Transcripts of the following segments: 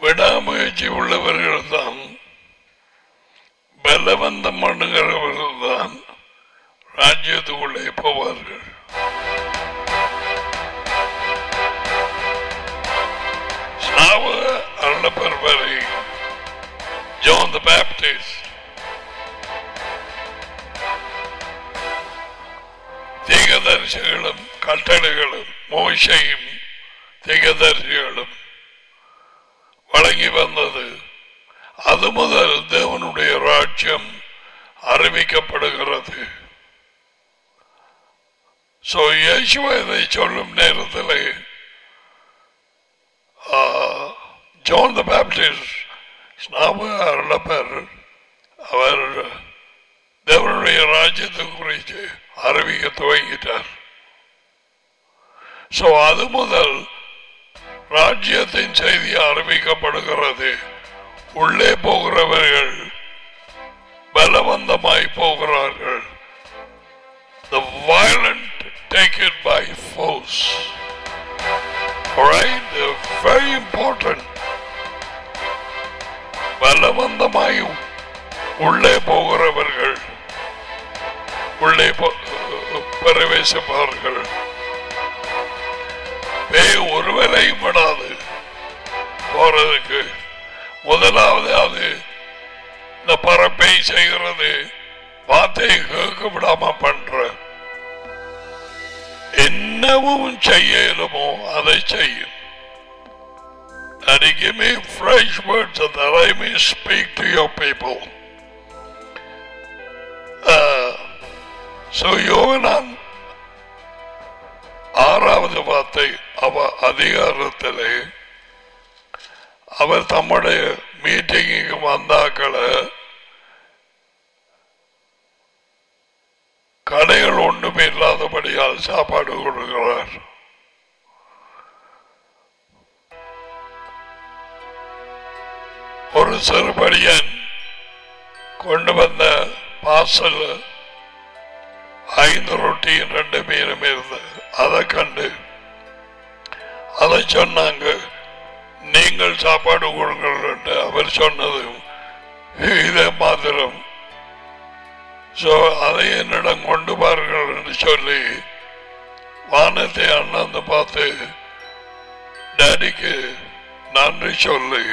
விடாமுயற்சி உள்ளவர்கள் தான் பலவந்தம் பண்ணுகிறவர்கள் தான் ராஜ்யத்துக்குள்ளே போவார்கள் சாவ அருளப்பர் வரை ஜான் த பேப்டிஸ்ட் தீகதரிசிகளும் கட்டளைகளும் மோசையும் தீகதரிசிகளும் வழங்கி வந்தது அது முதல் தேவனுடைய ராஜ்யம் அறிவிக்கப்படுகிறது சோ இயேசுவ இதை சொல்லும் நேரத்தில் ஜான் த பேப்டிஸ்ட் ஸ்நாப அருளப்பர் அவர் தேவனுடைய ராஜ்யத்தை குறித்து அறிவிக்க துவங்கிட்டார் சோ அது முதல் ராஜ்யத்தின் செய்தி அறிவிக்கப்படுகிறது உள்ளே போகிறவர்கள் பலவந்தமாய் போகிறார்கள் the violent take it by force alright they're very important பலவந்தமாய் உள்ளே போகிறவர்கள் உள்ளே போ- பிரவேசிப்பார்கள் பேய் ஒருவரையும் விடாது போறதுக்கு முதலாவது அது இந்த பரப்பை செய்கிறது வார்த்தையை கேட்க விடாம பண்ற என்னவும் செய்ய இயலுமோ அதை செய்யும் And he give me fresh words so that I may speak to your people. Uh, so யோகனான் ஆறாவது வார்த்தை அவ அதிகாரத்திலே அவர் தம்முடைய மீட்டிங்குக்கு வந்தாக்களை கடைகள் ஒன்றுமே இல்லாதபடியால் சாப்பாடு கொடுக்கிறார் ஒரு சிறுபடியன் கொண்டு வந்த பாசல் ஐந்து ரொட்டியும் ரெண்டு மீனும் இருந்தது அதை கண்டு அதை சொன்னாங்க நீங்கள் சாப்பாடு கொடுங்கள் என்று அவர் சொன்னது இதே மாத்திரம் சோ அதை என்னிடம் கொண்டு பாருங்கள் என்று சொல்லி வானத்தை அண்ணாந்து பார்த்து டேடிக்கு நன்றி சொல்லி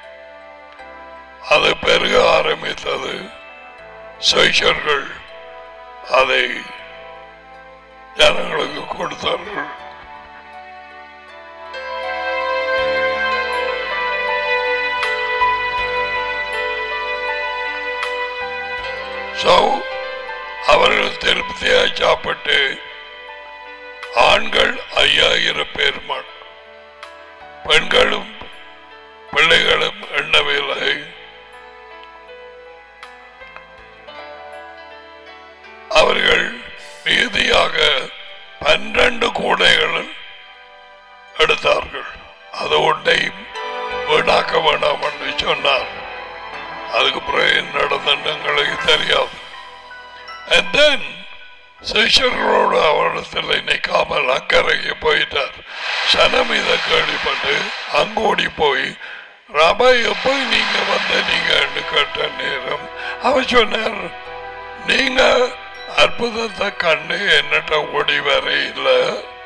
அது பெருக ஆரம்பித்தது சைஷர்கள் அதை ஜனங்களுக்கு கொடுத்தார்கள் So, அவர்கள் திருப்தியாய் சாப்பிட்டு ஆண்கள் ஐயாயிரம் பேர் மட்- பெண்களும் பிள்ளைகளும் எண்ணவில்லை அவர்கள் மீதியாக பன்னிரண்டு கூடைகள் எடுத்தார்கள் அது ஒன்றையும் வீணாக்க வேண்டாம் என்று சொன்னார் அதுக்கு பிறகு என்ன நடந்தது எங்களுக்கு தெரியாது And then, சிஷ்யர்களோடு அவரிடத்தில் நிற்காமல் அக்கறைக்கு போயிட்டார் சனம் இதை கேள்விப்பட்டு அங்கோடி போய் ராபா எப்போ நீங்க வந்த நீங்க என்று கேட்ட நேரம் அவர் சொன்னார் நீங்க அற்புதத்தை கண்டு என்னட்ட ஓடி வர இல்லை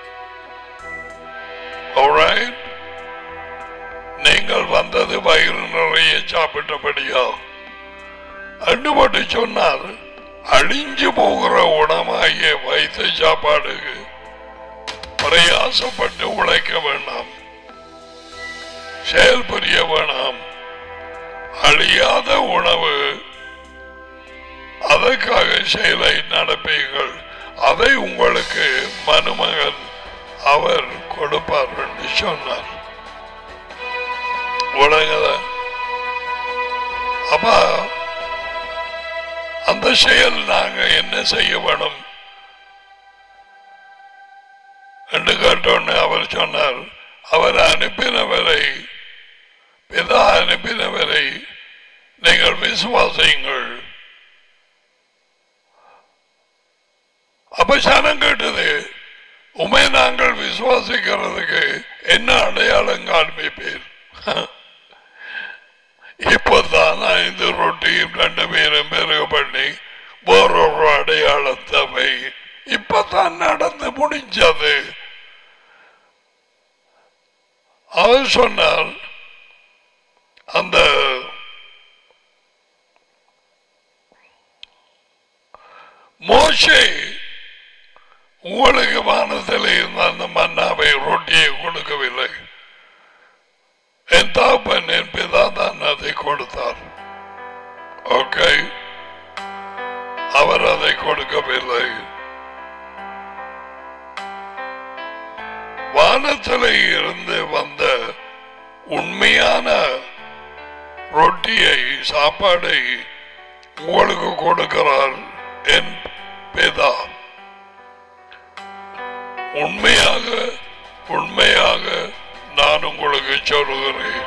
Alright? நீங்கள் வந்தது வயிறு நிறைய சாப்பிட்டபடியா அண்டு போட்டு சொன்னார் அழிஞ்சு போகிற உணவாகிய வைத்த சாப்பாடுக்கு பிரயாசப்பட்டு உழைக்க வேண்டாம் செயல் புரிய வேணாம் அழியாத உணவு அதற்காக செயலை நடப்பீர்கள் அதை உங்களுக்கு மருமகன் அவர் கொடுப்பார் என்று சொன்னார் உலகத அப்பா அந்த செயல் நாங்க என்ன செய்ய வேணும் என்று கேட்டோன்னு அவர் சொன்னார் அவர் அனுப்பினவரை பிதா அனுப்பினவரை நீங்கள் விசுவாசியுங்கள் அப்ப சனம் கேட்டது உமை நாங்கள் விசுவாசிக்கிறதுக்கு என்ன அடையாளம் காண்பிப்பீர் ஐந்து ரொட்டியும் ரெண்டு பேரும் பெருக பண்ணி வேறொரு அடையாளத்தை வை இப்பதான் நடந்து முடிஞ்சது அவர் சொன்னார் அந்த மோசே உங்களுக்கு வானத்தில் இருந்த அந்த மன்னாவை ரொட்டியை கொடுக்கவில்லை என் தாப்பன் என் பிதா தான் அதை கொடுத்தார் ஓகே அவர் அதை கொடுக்கவில்லை வானத்தில் இருந்து வந்த உண்மையான ரொட்டியை சாப்பாடை உங்களுக்கு கொடுக்கிறார் என் பிதா உண்மையாக உண்மையாக நான் உங்களுக்கு சொல்லுகிறேன்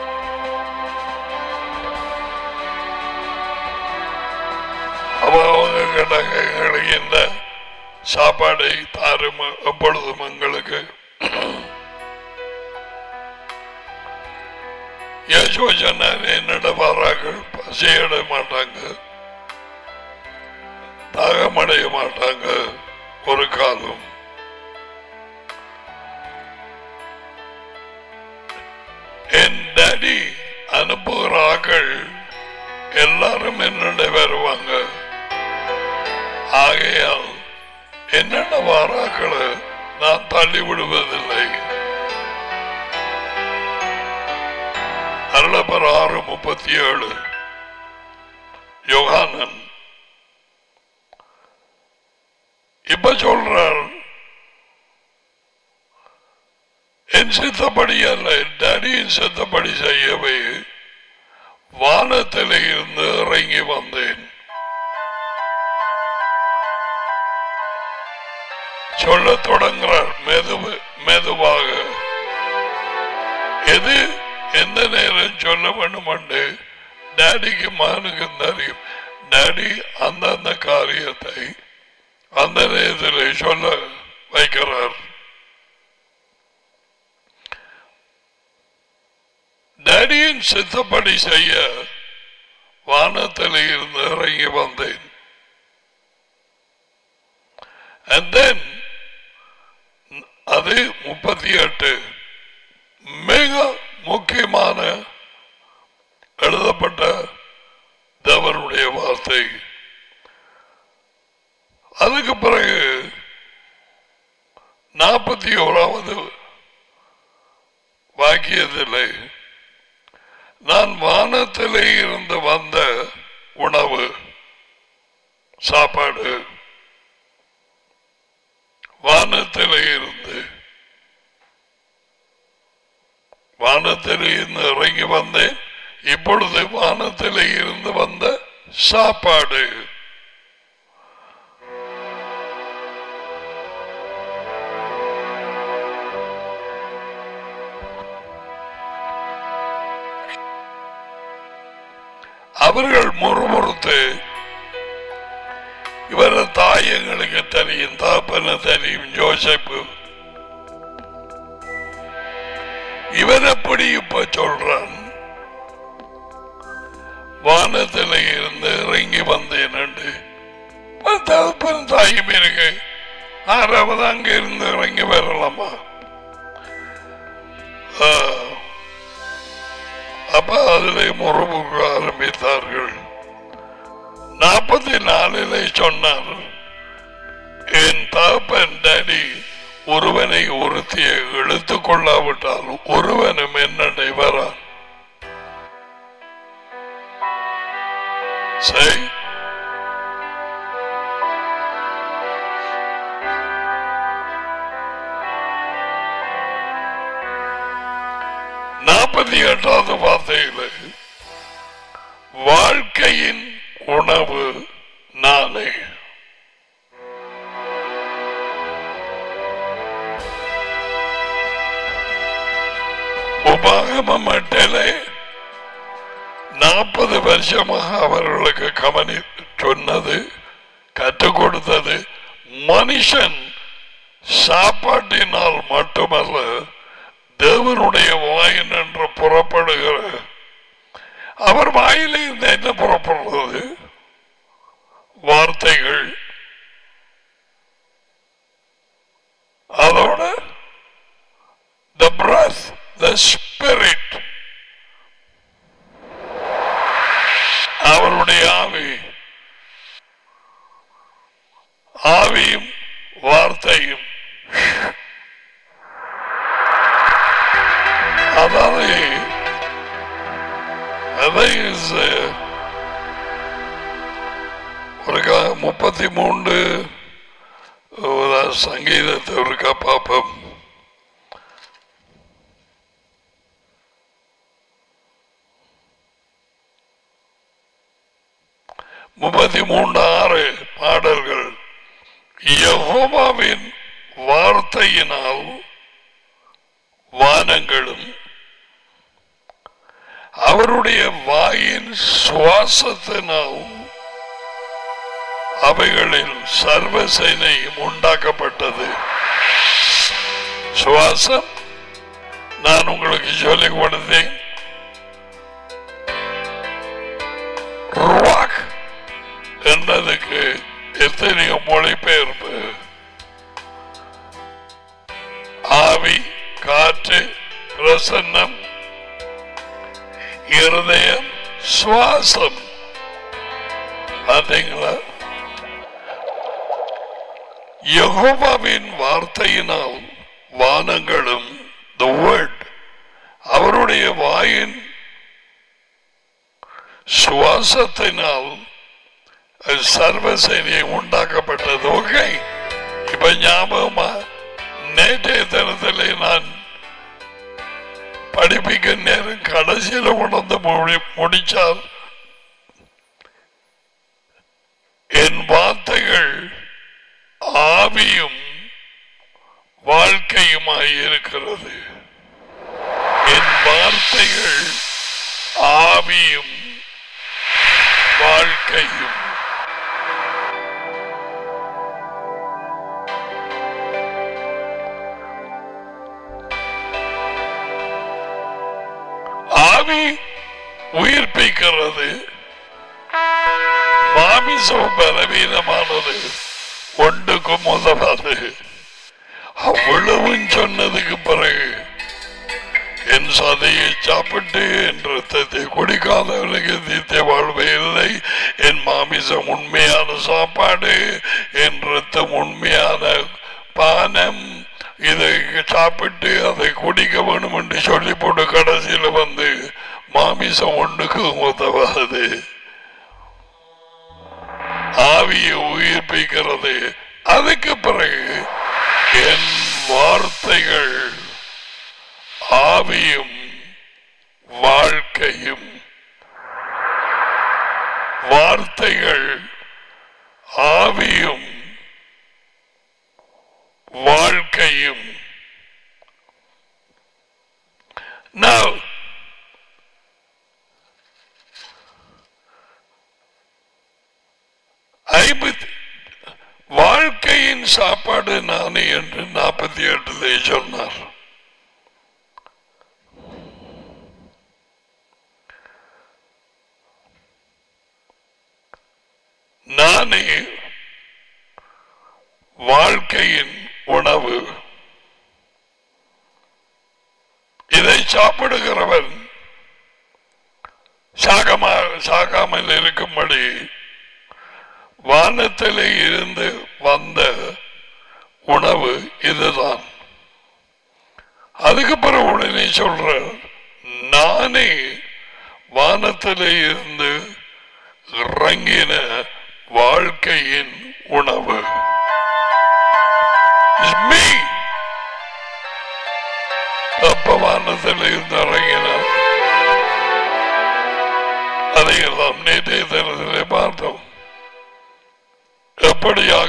அவ அவங்க கேட்டாங்க எங்களுக்கு இந்த சாப்பாடை தாரும் எப்பொழுதும் எங்களுக்கு யசோ சொன்னார் என்னிட வரார்கள் பசியிட மாட்டாங்க தாகமடைய மாட்டாங்க ஒரு காலம் என் டாடி அனுப்புகிற ஆக்கள் எல்லாரும் என்னிட வருவாங்க ஆகையால் என்னென்ன வாராக்களை நான் தள்ளி விடுவதில்லை அருளப்பர் ஆறு முப்பத்தி ஏழு யோகானன் இப்ப சொல்றார் என் சித்தப்படி அல்ல என் டேடியின் சித்தப்படி செய்யவே வானத்திலே இருந்து இறங்கி வந்தேன் சொல்ல தொடங்குறார் மெது மெதுவாக எது எந்த நேரம் சொல்ல வேண்டும் என்று டேடிக்கு மகனுக்கு தெரியும் டேடி அந்தந்த காரியத்தை அந்த நேரத்தில் சொல்ல வைக்கிறார் டேடியின் சித்தப்படி செய்ய வானத்தில் இருந்து இறங்கி வந்தேன் And then அது முப்பத்தி எட்டு மிக முக்கியமான எழுதப்பட்ட தேவனுடைய வார்த்தை அதுக்கு பிறகு நாற்பத்தி ஓராவது வாக்கியத்திலே நான் வானத்திலே இருந்து வந்த உணவு சாப்பாடு வானத்திலே இருந்து வானத்திலே இருந்து இறங்கி வந்தேன் இப்பொழுது வானத்திலே இருந்து வந்த சாப்பாடு அவர்கள் முறுமுறுத்து இவர தாய் எங்களுக்கு தெரியும் தாப்பன தெரியும் ஜோசப்பு இவன் எப்படி இப்ப சொல்றான் வானத்தில் இருந்து இறங்கி வந்தேன் என்று தகப்பன் தாயும் இருக்கு ஆறாவது அங்க இருந்து இறங்கி வரலாமா ஆ. அப்ப அதிலே முறுமுக ஆரம்பித்தார்கள் நாற்பத்தி நாலிலே சொன்னார் என் தகப்பன் டாடி ஒருவனை ஒருத்தியை இழுத்துக் கொள்ளாவிட்டால் ஒருவனும் என்னடை வரான் சரி நாற்பத்தி எட்டாவது வார்த்தையில் வாழ்க்கையின் உணவு நானே உபாகம மட்டிலே நாற்பது வருஷமாக அவர்களுக்கு கவனி சொன்னது கற்றுக் கொடுத்தது மனுஷன் சாப்பாட்டினால் மட்டுமல்ல தேவனுடைய வாயின் என்று புறப்படுகிற அவர் வாயிலிருந்து அதை is, uh, ஒரு கா- முப்பத்தி மூன்று ஒரு சங்கீதத்தை ஒருக்கா பார்ப்போம் முப்பத்தி மூன்று ஆறு பாடல்கள் யெகோவாவின் வார்த்தையினால் வானங்களும் அவருடைய வாயின் சுவாசத்தினால் அவைகளில் சர்வ சேனையும் உண்டாக்கப்பட்டது சுவாசம் நான் உங்களுக்கு சொல்லிக் கொடுத்தேன் ருவாக் என்றதுக்கு எத்தனையோ மொழிபெயர்ப்பு ஆவி காற்று பிரசன்னம் இருதயம் சுவாசம் பார்த்தீங்களா யெகோவாவின் வார்த்தையினால் வானங்களும் the word அவருடைய வாயின் சுவாசத்தினால் சர்வசேனையை உண்டாக்கப்பட்டது ஓகே இப்ப ஞாபகமா நேற்றைய தினத்திலே நான் படிப்பிக்க நேரம் கடைசியில் உணர்ந்து முடி- முடிச்சார் என் வார்த்தைகள் ஆவியும் வாழ்க்கையுமாய் இருக்கிறது என் வார்த்தைகள் ஆவியும் வாழ்க்கையும் ஆவி உயிர்ப்பிக்கிறது மாமிசம் பலவீனமானது ஒன்றுக்கும் உதவாது அவ்வளவும் சொன்னதுக்கு பிறகு என் சதையை சாப்பிட்டு என் ரத்தத்தை குடிக்காதவனுக்கு நித்திய வாழ்வு இல்லை என் மாமிசம் உண்மையான சாப்பாடு என் ரத்தம் உண்மையான பானம் இதை சாப்பிட்டு அதை குடிக்க வேணும் என்று சொல்லி போட்டு கடைசியில் வந்து மாமிசம் ஒன்றுக்கு உதவாது ஆவியை உயிர்ப்பிக்கிறது அதுக்கு பிறகு என் வார்த்தைகள் ஆவியும் வாழ்க்கையும் வார்த்தைகள் ஆவியும் வாழ்க்கையும் Now, ஐம்பத்தி வாழ்க்கையின் சாப்பாடு நானே என்று நாற்பத்தி எட்டுல சொன்னார் நானே வாழ்க்கையின் உணவு இதை சாப்பிடுகிறவன் சாகமா சாகாமல் இருக்கும்படி வானத்திலே இருந்து வந்த உணவு இதுதான் அதுக்கு பிறகு உடனே சொல்ற நானே வானத்திலே இருந்து இறங்கின வாழ்க்கையின் உணவு It's me. அப்ப வானத்தில் இருந்து இறங்கினார் அதையெல்லாம் நேற்றைய தினத்திலே பார்த்தோம் எப்படியாக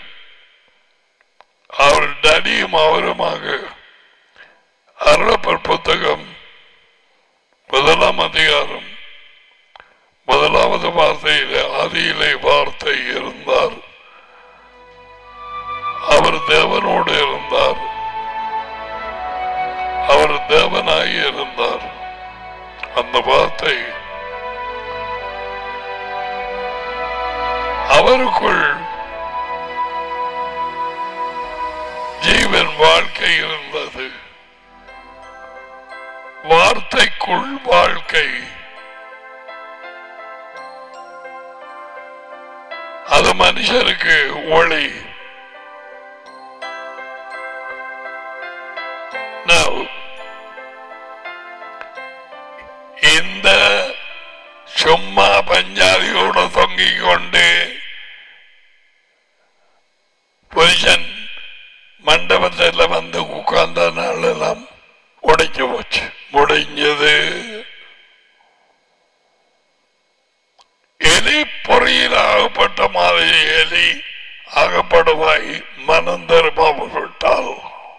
அவர் டடியும் அவருமாக அருளப்பர் புத்தகம் முதலாம் அதிகாரம் முதலாவது வார்த்தையிலே ஆதியிலே வார்த்தை இருந்தார் அவர் தேவனோடு இருந்தார் அவர் தேவனாய் இருந்தார் அந்த வார்த்தை அவருக்குள் ஜீவன் வாழ்க்கை இருந்தது வார்த்தைக்குள் வாழ்க்கை அது மனுஷருக்கு ஒளி Now, இந்த சும்மா பஞ்சாதியோட தொங்கிக் கொண்டு புருஷன் மண்டபத்தில் வந்து உட்கார்ந்த நாளெல்லாம் உடைச்சு போச்சு முடிஞ்சது எலி பொறியில் ஆகப்பட்ட மாதிரி எலி அகப்படுவாய் மனம் திரும்பாமல் விட்டால்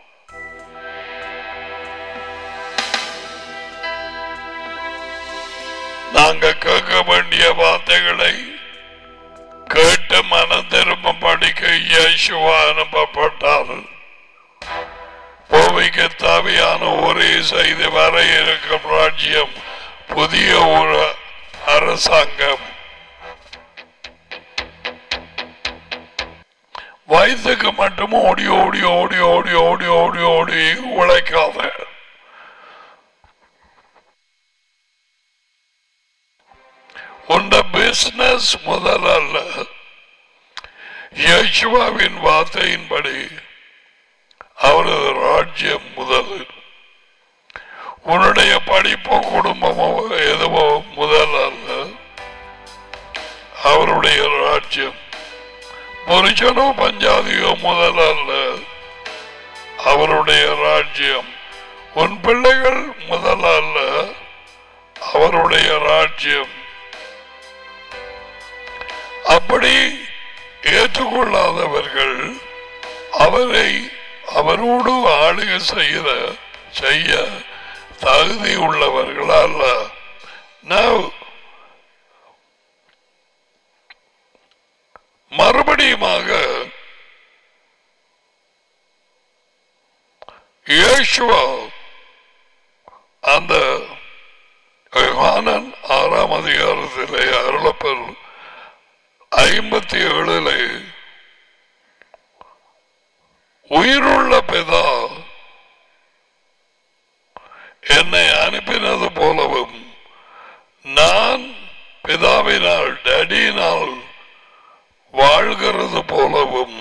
நாங்க கேட்க வேண்டிய வார்த்தைகளை கேட்டு மனம் திரும்ப படிக்க இயேசுவா அனுப்பப்பட்டார் பூமிக்கு தேவையான ஒரே செய்தி வர இருக்கும் ராஜ்யம் புதிய ஒரு அரசாங்கம் வயசுக்கு மட்டும் ஓடி ஓடி ஓடி ஓடி ஓடி ஓடி ஓடி உழைக்காத உண்ட பிசினஸ் முதல் அல்ல யேசுவாவின் வார்த்தையின்படி அவரது ராஜ்யம் முதல் உன்னுடைய படிப்போ குடும்பமோ எதுவோ முதல் அல்ல அவருடைய ராஜ்யம் புருஷனோ பஞ்சாதியோ முதல் அல்ல அவருடைய ராஜ்யம் உன் பிள்ளைகள் முதல் அல்ல அவருடைய ராஜ்யம் அப்படி ஏற்றுக்கொள்ளாதவர்கள் அவரை அவரோடு ஆளுகை செய்ய செய்ய தகுதி உள்ளவர்கள் அல்ல Now, மறுபடியுமாக இயேசுவா அந்த யோகானன் ஆறாம் அதிகாரத்திலே அருளப்பெரு ஐம்பத்தி ஏழுல உயிருள்ள பிதா என்னை அனுப்பினது போலவும் நான் பிதாவினால் டடியினால் வாழ்கிறது போலவும்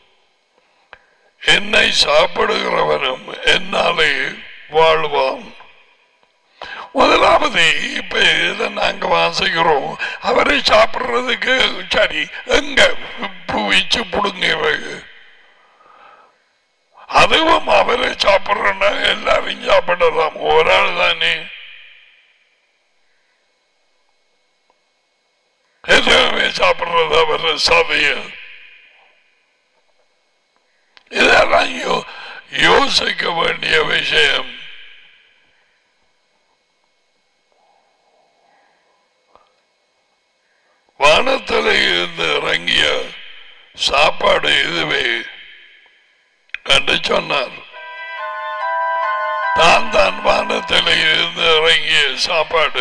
என்னை சாப்பிடுகிறவனும் என்னாலே வாழ்வான் முதலாவது இப்ப இதை நாங்க வாசிக்கிறோம் அவரை சாப்பிடுறதுக்கு சரி எங்க வச்சு புடுங்க அதுவும் அவரை சாப்பிடுறா எல்லாரும் சாப்பிடலாம் ஒரு ஆள் தானே எதுவுமே சாப்பிடுறது அவர் சதைய இதெல்லாம் யோ யோசிக்க வேண்டிய விஷயம் வானத்தில் இருந்து இறங்கிய சாப்பாடு இதுவே என்று சொன்னார் தான் தான் வானத்தில் இருந்து இறங்கிய சாப்பாடு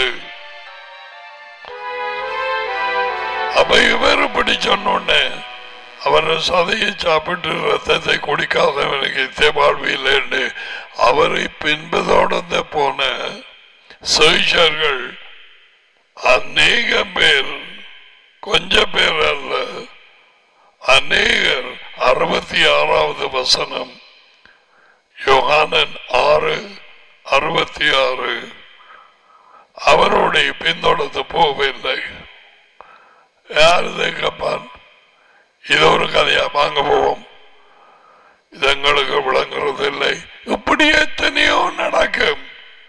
அப்ப இவர் இப்படி சொன்னோடனே அவர் சதையை சாப்பிட்டு ரத்தத்தை குடிக்காதவனுக்கு தேவாழ்வில்லை என்று அவரை பின்பதோடந்து போன சுவிஷர்கள் அநேகம் பேர் கொஞ்சம் பேர் அல்ல அநேகர் அறுபத்தி ஆறாவது வசனம் யோகானன் ஆறு அறுபத்தி ஆறு அவருடைய பின்தொடர்ந்து போகவில்லை யார் கேட்பான் இது ஒரு கதையா வாங்க போவோம் இது எங்களுக்கு விளங்குறது இல்லை இப்படி எத்தனையோ நடக்கும்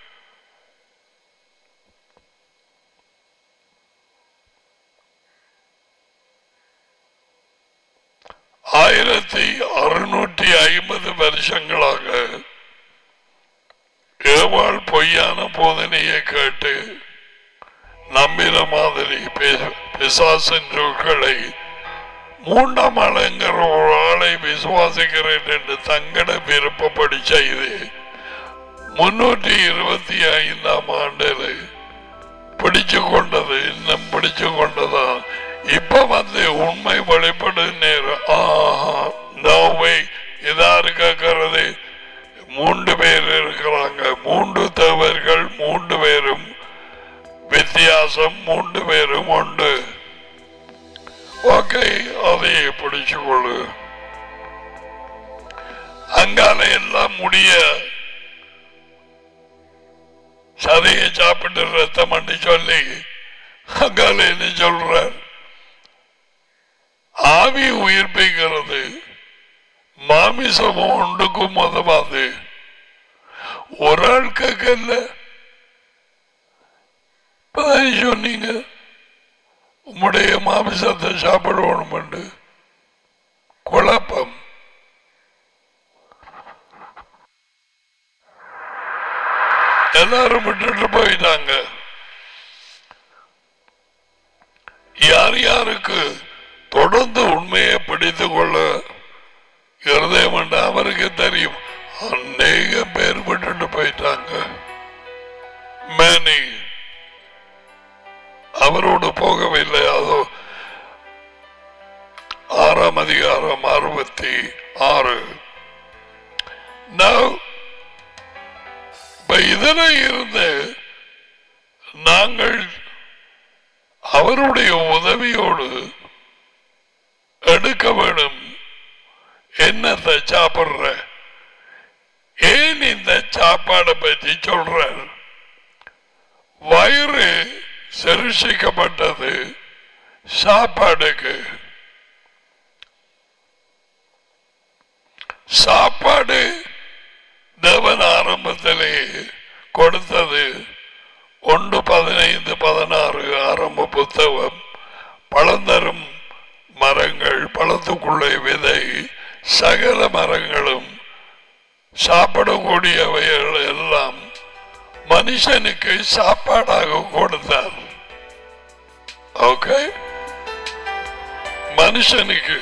ஆயிரத்தி அறுநூற்றி ஐம்பது வருஷங்களாக ஏவாள் பொய்யான போதனையை கேட்டு நம்பின மாதிரி பி- பிசாசின் சொற்களை மூன்றாம் ஆளுங்கிற ஒரு ஆளை விசுவாசிக்கிறேன் என்று தங்கட விருப்பப்படி செய்து முன்னூற்றி இருபத்தி ஐந்தாம் ஆண்டில் பிடிச்சு கொண்டது இன்னும் பிடிச்சு கொண்டதான் இப்ப வந்து உண்மை வெளிப்படும் நேரம் ஆஹா நோவை இதாரு கேட்கறது மூன்று பேர் இருக்கிறாங்க மூன்று தேவர்கள் மூன்று பேரும் வித்தியாசம் மூன்று பேரும் உண்டு ஓகே அதை பிடிச்சு கொள்ளு அங்கால எல்லாம் முடிய சதையை சாப்பிட்டு ரத்தம் பண்ணி சொல்லி அங்கால என்ன சொல்றார் ஆவி உயிர்ப்பிக்கிறது மாமிசமும் ஒன்றுக்கும் மதமாது ஒரு ஆள் கேட்கல இப்பதான் சொன்னீங்க உம்முடைய மாமிசத்தை சாப்பிடணும் குழப்பம் எல்லாரும் விட்டுட்டு போயிட்டாங்க யார் யாருக்கு தொடர்ந்து உண்மையை பிடித்துக் கொள்ள இருதயம் என்று அவருக்கு தெரியும் அநேக பேர் விட்டுட்டு போயிட்டாங்க மேனி அவரோடு போகவில்லை அதோ ஆறாம் அதிகாரம் அறுபத்தி ஆறு Now, இப்ப இதுல இருந்து நாங்கள் அவருடைய உதவியோடு எடுக்க வேணும் என்னத்தை சாப்பிடுற ஏன் இந்த சாப்பாடை பற்றி சொல்ற வயிறு சரிசிக்கப்பட்டது சாப்பாடுக்கு சாப்பாடு தேவன் ஆரம்பத்திலே கொடுத்தது ஒன்று பதினைந்து பதினாறு ஆரம்ப புத்தகம் பழந்தரும் மரங்கள் பழத்துக்குள்ளே விதை சகல மரங்களும் சாப்பிடக்கூடியவைகள் எல்லாம் மனுஷனுக்கு சாப்பாடாக கொடுத்தார் ஓகே மனுஷனுக்கு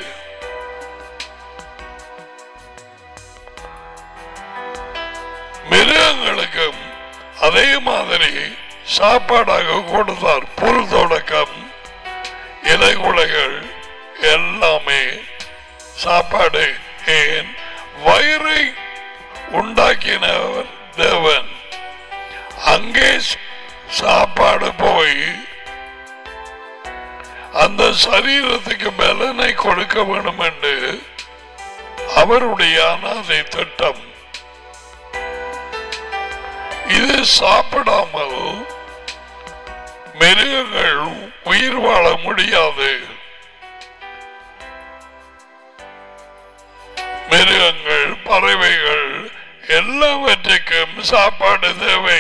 மிருகங்களுக்கும் அதே மாதிரி சாப்பாடாக கொடுத்தார் புல் தொடக்கம் இலைகுலைகள் எல்லாமே சாப்பாடு ஏன் வயிறை உண்டாக்கினவர் தேவன் அங்கே சாப்பாடு போய் அந்த சரீரத்துக்கு பலனை கொடுக்க வேண்டும் என்று அவருடைய அனாதை திட்டம் இது சாப்பிடாமல் மிருகங்கள் உயிர் வாழ முடியாது மிருகங்கள் பறவைகள் எல்லாவற்றுக்கும் சாப்பாடு தேவை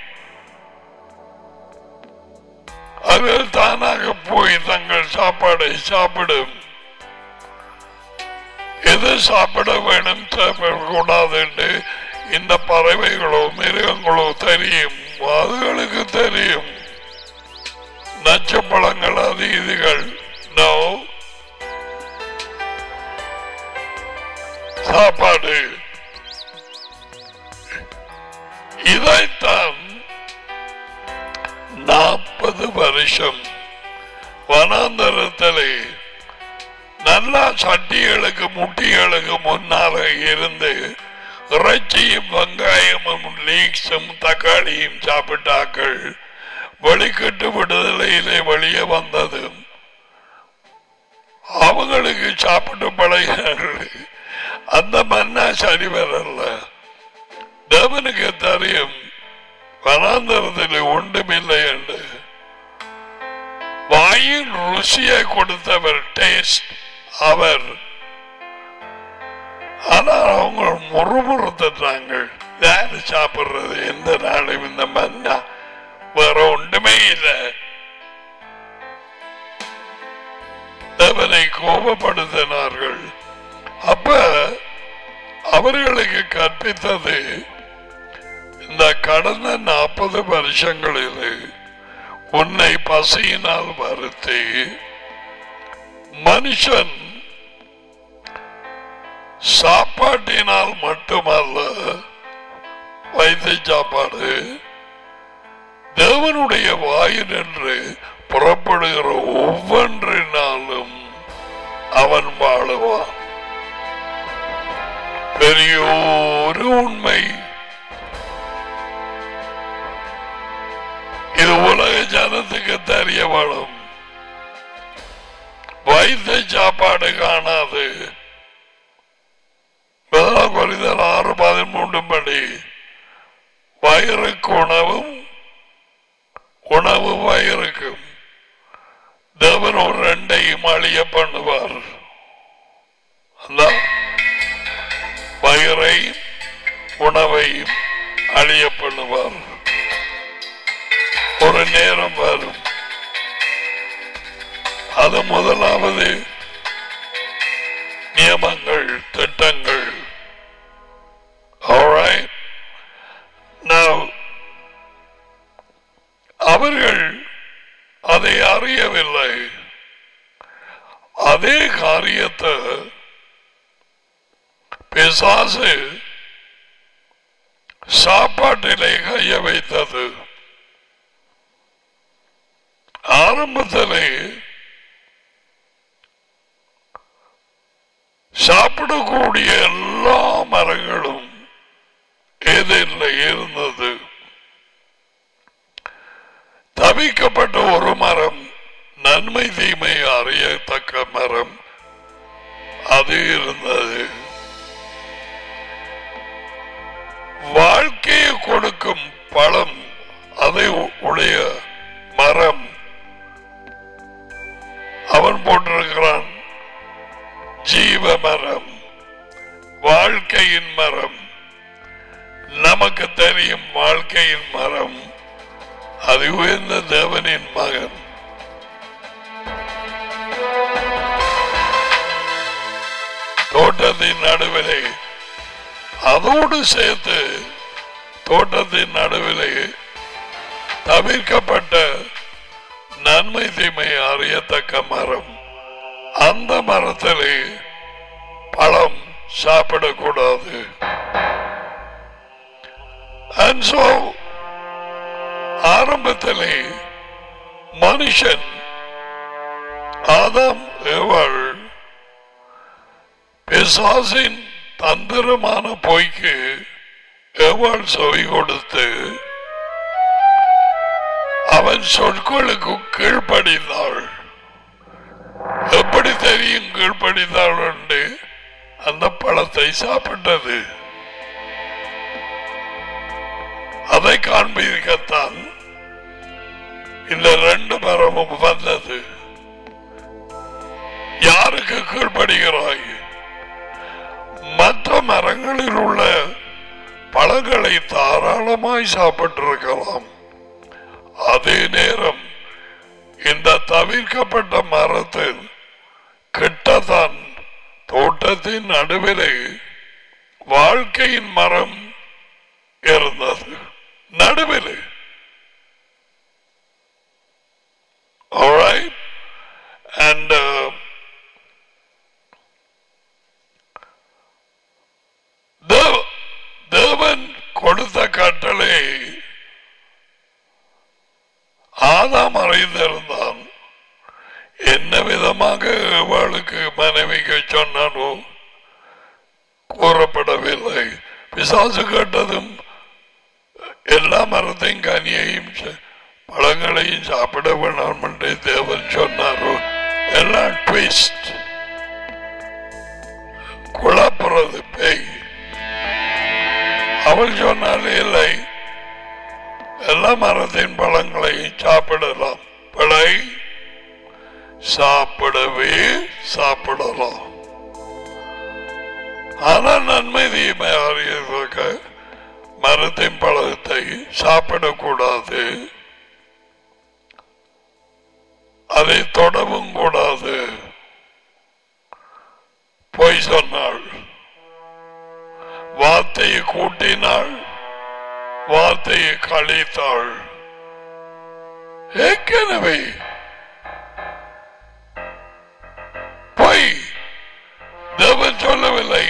அது தானாக போய் தங்கள் சாப்பாடை சாப்பிடும் எது சாப்பிட வேணும் சாப்பிடக்கூடாது என்று இந்த பறவைகளோ மிருகங்களோ தெரியும் அதுகளுக்கு தெரியும் நச்சப்பழங்கள் அது இதுகள் நோ சாப்பாடு இதைத்தான் நாற்பது வருஷம் வனாந்தரத்திலே நல்லா சட்டிகளுக்கு முட்டிகளுக்கு முன்னால இருந்து இறைச்சியும் வெங்காயமும் லீக்ஸும் தக்காளியும் சாப்பிட்டாக்கள் வெளிக்கட்டு விடுதலையிலே வெளியே வந்தது அவங்களுக்கு சாப்பிட்டு பழகினார்கள் அந்த மன்னா சரி வரல தேவனுக்கு தெரியும் வனாந்தரத்தில் ஒன்றுமில்லை என்று வாயில் ருசியை கொடுத்தவர் டேஸ்ட் அவர் ஆனால் அவங்க முறுமுறுத்துட்டாங்க யாரு சாப்பிடுறது எந்த நாளும் இந்த மன்னா வேற ஒன்றுமே இல்லை தேவனை கோபப்படுத்தினார்கள் அப்ப அவர்களுக்கு கற்பித்தது இந்த கடந்த நாற்பது வருஷங்களில் உன்னை பசியினால் வருத்தி மனுஷன் சாப்பாட்டினால் மட்டுமல்ல வைத்த சாப்பாடு தேவனுடைய வாயினின்று புறப்படுகிற ஒவ்வொன்றினாலும் அவன் வாழுவான் பெரியோரு உண்மை இது உலக ஜனத்துக்கு தெரிய வேணும் வைத்த சாப்பாடு காணாது முதலாம் குறிதல் ஆறு பதிமூன்று படி வயிறுக்கு உணவும் உணவு வயிறுக்கும் தேவன் ஒரு ரெண்டையும் அழிய பண்ணுவார் அதான் பயிரையும் உணவையும் அழிய பண்ணுவார் ஒரு நேரம் வரும் அது முதலாவது நியமங்கள் திட்டங்கள் Alright. Now, அவர்கள் அதை அறியவில்லை அதே காரியத்தை பிசாசு சாப்பாட்டிலே கைய வைத்தது ஆரம்பத்திலே சாப்பிடக்கூடிய எல்லா மரங்களும் ஏதில் இருந்தது தவிக்கப்பட்ட ஒரு மரம் நன்மை தீமை அறியத்தக்க மரம் அது இருந்தது வாழ்க்கையை கொடுக்கும் பழம் அதை உடைய மரம் அவன் போட்டிருக்கிறான் ஜீவ மரம் வாழ்க்கையின் மரம் நமக்கு தெரியும் வாழ்க்கையின் மரம் அது உயர்ந்த தேவனின் மகன் தோட்டத்தின் நடுவிலே அதோடு சேர்த்து தோட்டத்தின் நடுவிலே தவிர்க்கப்பட்ட நன்மை தீமை அறியத்தக்க மரம் அந்த மரத்திலே பழம் சாப்பிடக்கூடாது And so, ஆரம்பத்திலே மனுஷன் ஆதாம் எவள் பிசாசின் தந்திரமான பொய்க்கு எவள் செவி கொடுத்து அவன் சொற்களுக்கு கீழ்ப்படிந்தாள் எப்படி தெரியும் கீழ்ப்படிந்தாள் என்று அந்த பழத்தை சாப்பிட்டது அதை காண்பிக்கத்தான் இந்த ரெண்டு மரமும் வந்தது யாருக்கு கீழ்ப்படுகிறாய் மற்ற மரங்களில் உள்ள பழங்களை தாராளமாய் சாப்பிட்டிருக்கலாம் அதே நேரம் இந்த தவிர்க்கப்பட்ட மரத்தில் கிட்டத்தான் தோட்டத்தின் நடுவிலே வாழ்க்கையின் மரம் இருந்தது நடுவிலே Alright? And uh, தேவ- தேவன் கொடுத்த கட்டளை ஆதாம் அறிந்திருந்தான் என்ன விதமாக அவளுக்கு மனைவிக்கு சொன்னானோ கூறப்படவில்லை பிசாசு கேட்டதும் எல்லா மரத்தையும் கனியையும் ச- பழங்களையும் சாப்பிட வேண்டாம் என்று தேவன் சொன்னாரோ எல்லாம் ட்விஸ்ட் குழப்புறது பேய் அவள் சொன்னால் இல்லை எல்லா மரத்தின் பழங்களையும் சாப்பிடலாம் பிழை சாப்பிடவே சாப்பிடலாம் ஆனால் நன்மை தீமை அறியதற்கு மரத்தின் பழத்தை சாப்பிடக்கூடாது அதை தொடவும் கூடாது பொய் சொன்னாள் வார்த்தையை கூட்டினாள் வார்த்தையை கழித்தாள் ஏற்கனவே பொய் தேவன் சொல்லவில்லை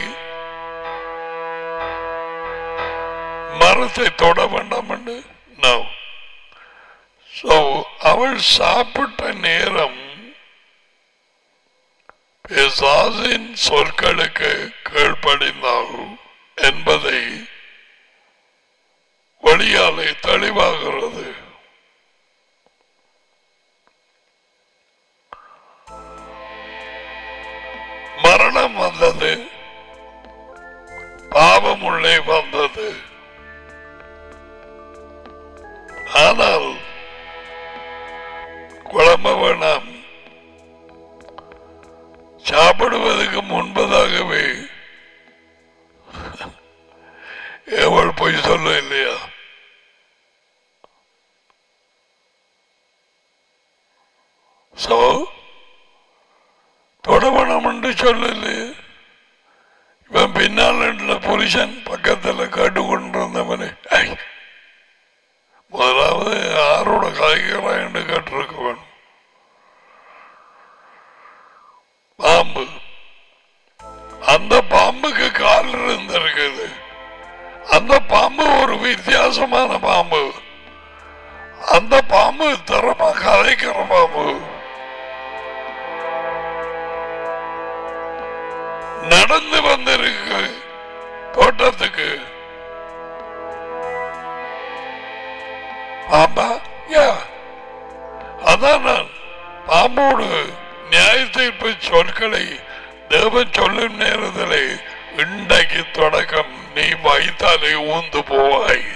மரத்தை தொட வேண்டாம் என்று No. So, அவள் சாப்பிட்ட நேரம் பிசாசின் சொற்களுக்கு கீழ்ப்படிந்தாள் என்பதை வழியாலே தெளிவாகிறது மரணம் வந்தது பாவம் உள்ளே வந்தது ஆனால் குழம்ப வேணாம் முன்பதாகவே எவள் போய் சொல்ல இல்லையா சோ தொடவனம் என்று சொல்லலையே இவன் பின்னால் இருந்த புருஷன் பக்கத்தில் கேட்டு கொண்டிருந்தவனே ஐ, முதலாவது யாரோட காய்கிறான் என்று கேட்டிருக்க வேணும் பாம்பு அந்த பாம்புக்கு கால் இருந்திருக்குது அந்த பாம்பு ஒரு வித்தியாசமான பாம்பு அந்த பாம்பு திறமா கதைக்கிற பாம்பு நடந்து வந்திருக்கு தோட்டத்துக்கு பாம்பா யா அதான் நான் பாம்போடு நியாய தீர்ப்பு சொற்களை தேவன் சொல்லும் நேரத்திலே இன்றைக்கு தொடக்கம் நீ வைத்தாலே ஊந்து போவாய்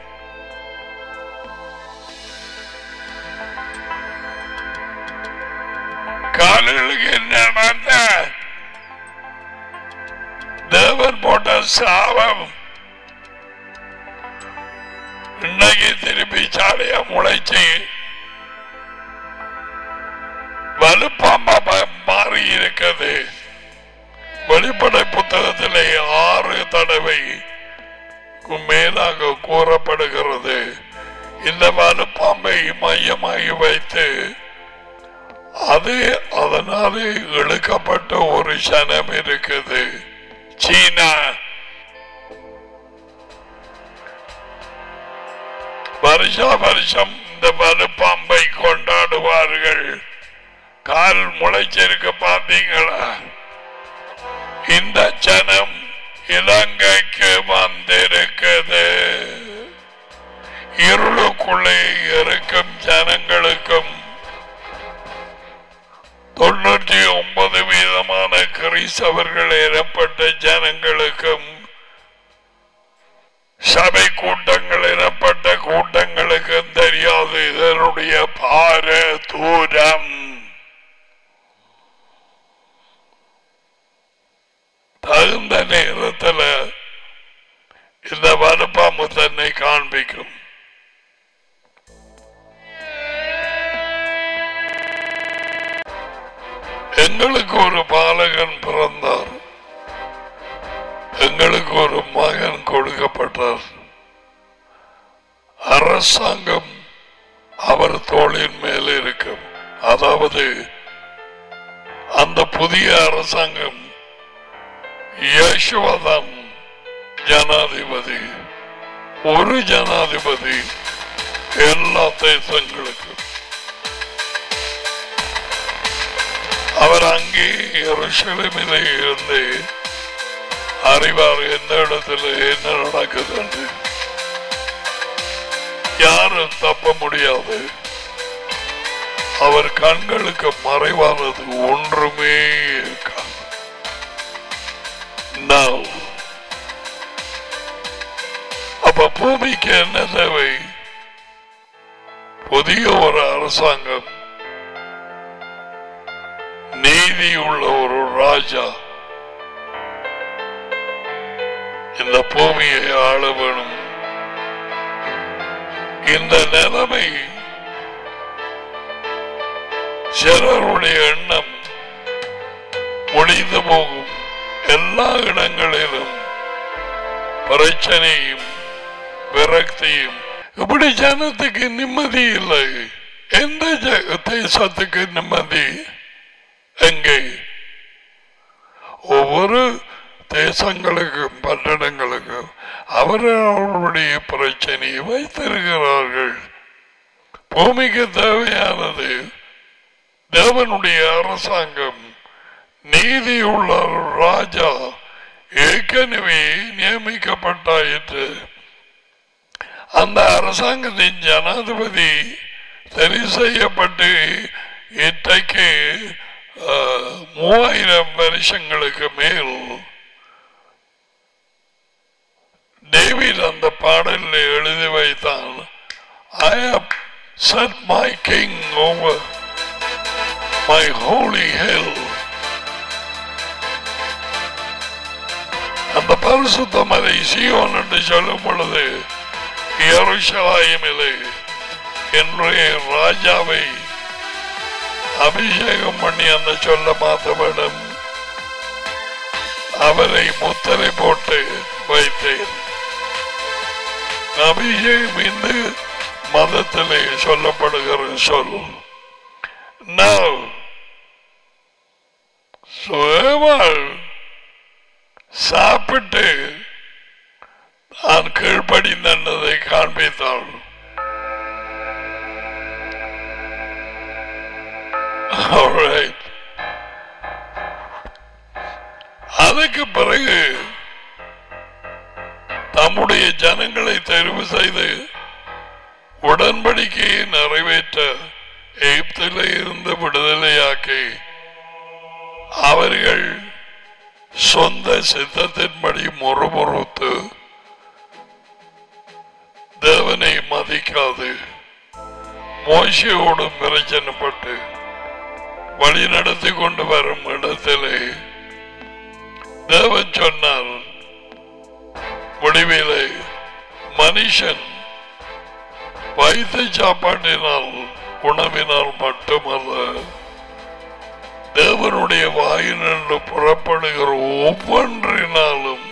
கால்களுக்கு என்ன நடந்த தேவன் போட்ட சாபம் இன்னைக்கு திருப்பி சாலையா முளைச்சு வலுப்பாம்பா மாறி இருக்கிறது வெளிப்படை புத்தகத்திலே ஆறு தடவை மேலாக கூறப்படுகிறது இந்த வலுப்பாம்பை மையமாகி வைத்து அது அதனாலே இழுக்கப்பட்ட ஒரு சனம் இருக்குது சீனா வருஷா வருஷம் இந்த வலுப்பாம்பை கொண்டாடுவார்கள் கால் முளைச்சிருக்க பார்த்தீங்களா இந்த ஜனம் இலங்கைக்கு வந்திருக்குது இருளுக்குள்ளே இருக்கும் ஜனங்களுக்கும் தொண்ணூற்றி ஒன்பது வீதமான கிறிஸ்தவர்கள் எனப்பட்ட ஜனங்களுக்கும் சபை கூட்டங்கள் எனப்பட்ட கூட்டங்களுக்கும் தெரியாது இதனுடைய பார தூரம் தகுந்த நேரத்தில் இந்த வலுப்பாம்பு தன்னை காண்பிக்கும் எங்களுக்கு ஒரு பாலகன் பிறந்தார் எங்களுக்கு ஒரு மகன் கொடுக்கப்பட்டார் அரசாங்கம் அவர் தோளின் மேல் இருக்கும் அதாவது அந்த புதிய அரசாங்கம் யேசுவதான் ஜனாதிபதி ஒரு ஜனாதிபதி எல்லா தேசங்களுக்கும் அவர் அங்கே எருசலேமிலே இருந்து அறிவார் எந்த இடத்துல என்ன நடக்குது என்று யாரும் தப்ப முடியாது அவர் கண்களுக்கு மறைவானது ஒன்றுமே இருக்காது Now, அப்ப பூமிக்கு என்ன தேவை புதிய ஒரு அரசாங்கம் நீதி உள்ள ஒரு ராஜா இந்த பூமியை ஆள வேணும் இந்த நிலைமை சிலருடைய எண்ணம் ஒளிந்து போகும் எல்லா இடங்களிலும் பிரச்சனையும் விரக்தியும் இப்படி ஜனத்துக்கு நிம்மதி இல்லை எந்த ஜ- தேசத்துக்கு நிம்மதி எங்கே ஒவ்வொரு தேசங்களுக்கும் பட்டணங்களுக்கும் அவர்களுடைய பிரச்சனையை வைத்திருக்கிறார்கள் பூமிக்கு தேவையானது தேவனுடைய அரசாங்கம் நீதியுள்ள ஒரு ராஜா ஏற்கனவே நியமிக்கப்பட்டாயிற்று அந்த அரசாங்கத்தின் ஜனாதிபதி சரி செய்யப்பட்டு இன்றைக்கு அஹ், மூவாயிரம் வருஷங்களுக்கு மேல் டேவிட் அந்த பாடலில் எழுதி வைத்தான் ஐ have set my king over my holy hill பரிசுத்த மலை சியோன் என்று சொல்லும் பொழுது எருஷலாயமிலே என்னுடைய ராஜாவை அபிஷேகம் பண்ணி அந்த சொல்ல மாற்ற வேண்டும் அவரை முத்திரை போட்டு வைத்தேன் அபிஷேகம் இந்து மதத்திலே சொல்லப்படுகிற சொல் Now, சுயவாள் சாப்பிட்டு நான் கீழ்ப்படிந்ததை காண்பித்தாள் Alright. அதுக்கு பிறகு தம்முடைய ஜனங்களை தெரிவு செய்து உடன்படிக்கையை நிறைவேற்ற எகிப்தில் இருந்து விடுதலையாக்கி அவர்கள் சொந்த சித்தத்தின்படி முறுமுறுத்து தேவனை மதிக்காது மோசையோடு பிரச்சனைப்பட்டு வழி நடத்தி கொண்டு வரும் இடத்திலே தேவன் சொன்னார் முடிவிலே மனுஷன் வைத்த சாப்பாட்டினால் உணவினால் மட்டுமல்ல தேவனுடைய வாயினின்று புறப்படுகிற ஒவ்வொன்றினாலும்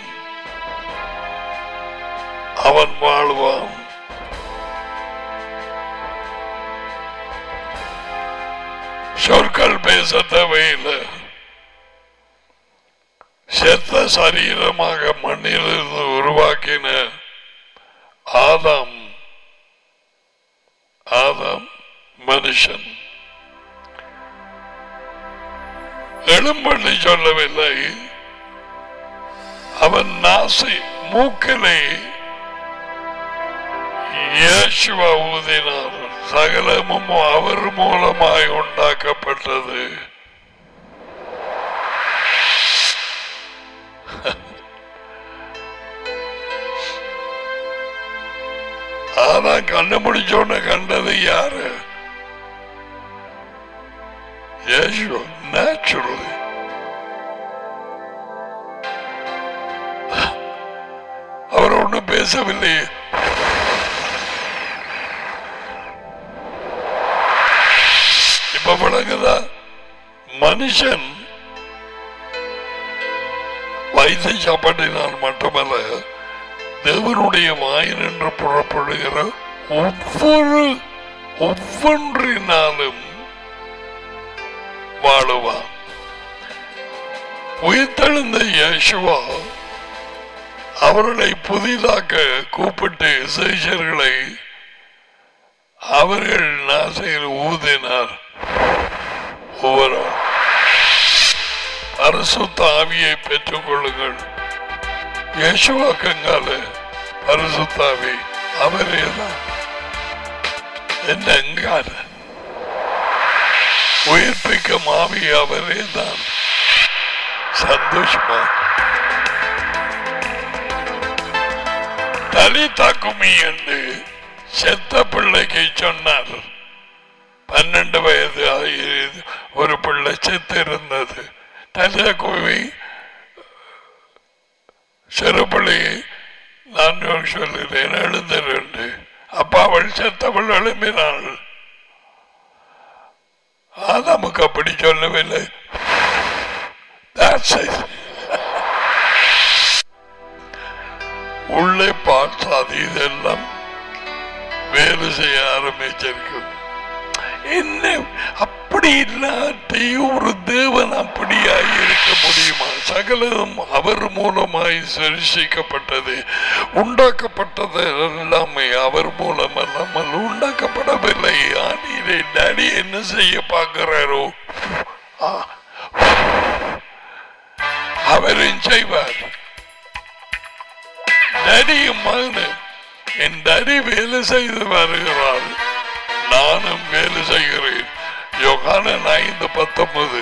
அவன் வாழ்வான் சொற்கள் பேச தேவையில்லை செத்த சரீரமாக மண்ணிலிருந்து உருவாக்கின ஆதாம் ஆதாம் மனுஷன் எழும்பள்ளி சொல்லவில்லை அவன் நாசி மூக்கிலே இயேசுவா ஊதினார் சகலமும் அவர் மூலமாய் உண்டாக்கப்பட்டது ஆனா கண்ணு முடிச்சோன்னு கண்டது யாரு இயேசு நேச்சுரலி அவர் ஒன்றும் பேசவில்லை இப்ப விளங்குதா மனுஷன் வைத்த சாப்பாட்டினால் மட்டுமல்ல தேவனுடைய வாயினின்று புறப்படுகிற ஒவ்வொரு ஒவ்வொன்றினாலும் வாழுவான் உயிர்த்தெழுந்த யேசுவா அவர்களை புதிதாக கூப்பிட்டு சேஷர்களை அவர்கள் நாசையில் ஊதினார் ஒவ்வொரு அரசுத்த ஆவியை பெற்றுக் கொள்ளுங்கள் யேசுவா கங்கால பரிசுத்தாவி அவரே தான் என்ன எங்கால உயிர்ப்பிக்கும் ஆவி அவரே தான் சந்தோஷமா தலி தாக்குமி என்று செத்த பிள்ளைக்கு சொன்னார் பன்னெண்டு வயது ஆகிறது ஒரு பிள்ளை செத்து இருந்தது தலியா கோவி சிறுபிள்ளையை நான் சொல்லுகிறேன் எழுந்திருந்து அப்பா அவள் செத்தவள் எழுப்பினாள் நமக்கு அப்படி சொல்லவில்லை That's it. உள்ளே பார்த்தாது இதெல்லாம் வேலை செய்ய ஆரம்பிச்சிருக்கு என்ன அப்படி இல்லாட்டி ஒரு தேவன் அப்படியாய் இருக்க முடியுமா சகலதும் அவர் மூலமாய் சரிசிக்கப்பட்டது உண்டாக்கப்பட்டது எல்லாமே அவர் மூலம் அல்லாமல் உண்டாக்கப்படவில்லை ஆனீரே டாடி என்ன செய்ய பார்க்கிறாரோ ஆ. அவரும் செய்வார் டடியும் மகனு என் டடி வேலை செய்து வருகிறார் நானும் வேலை செய்கிறேன் யோகானன் ஐந்து பத்தொன்பது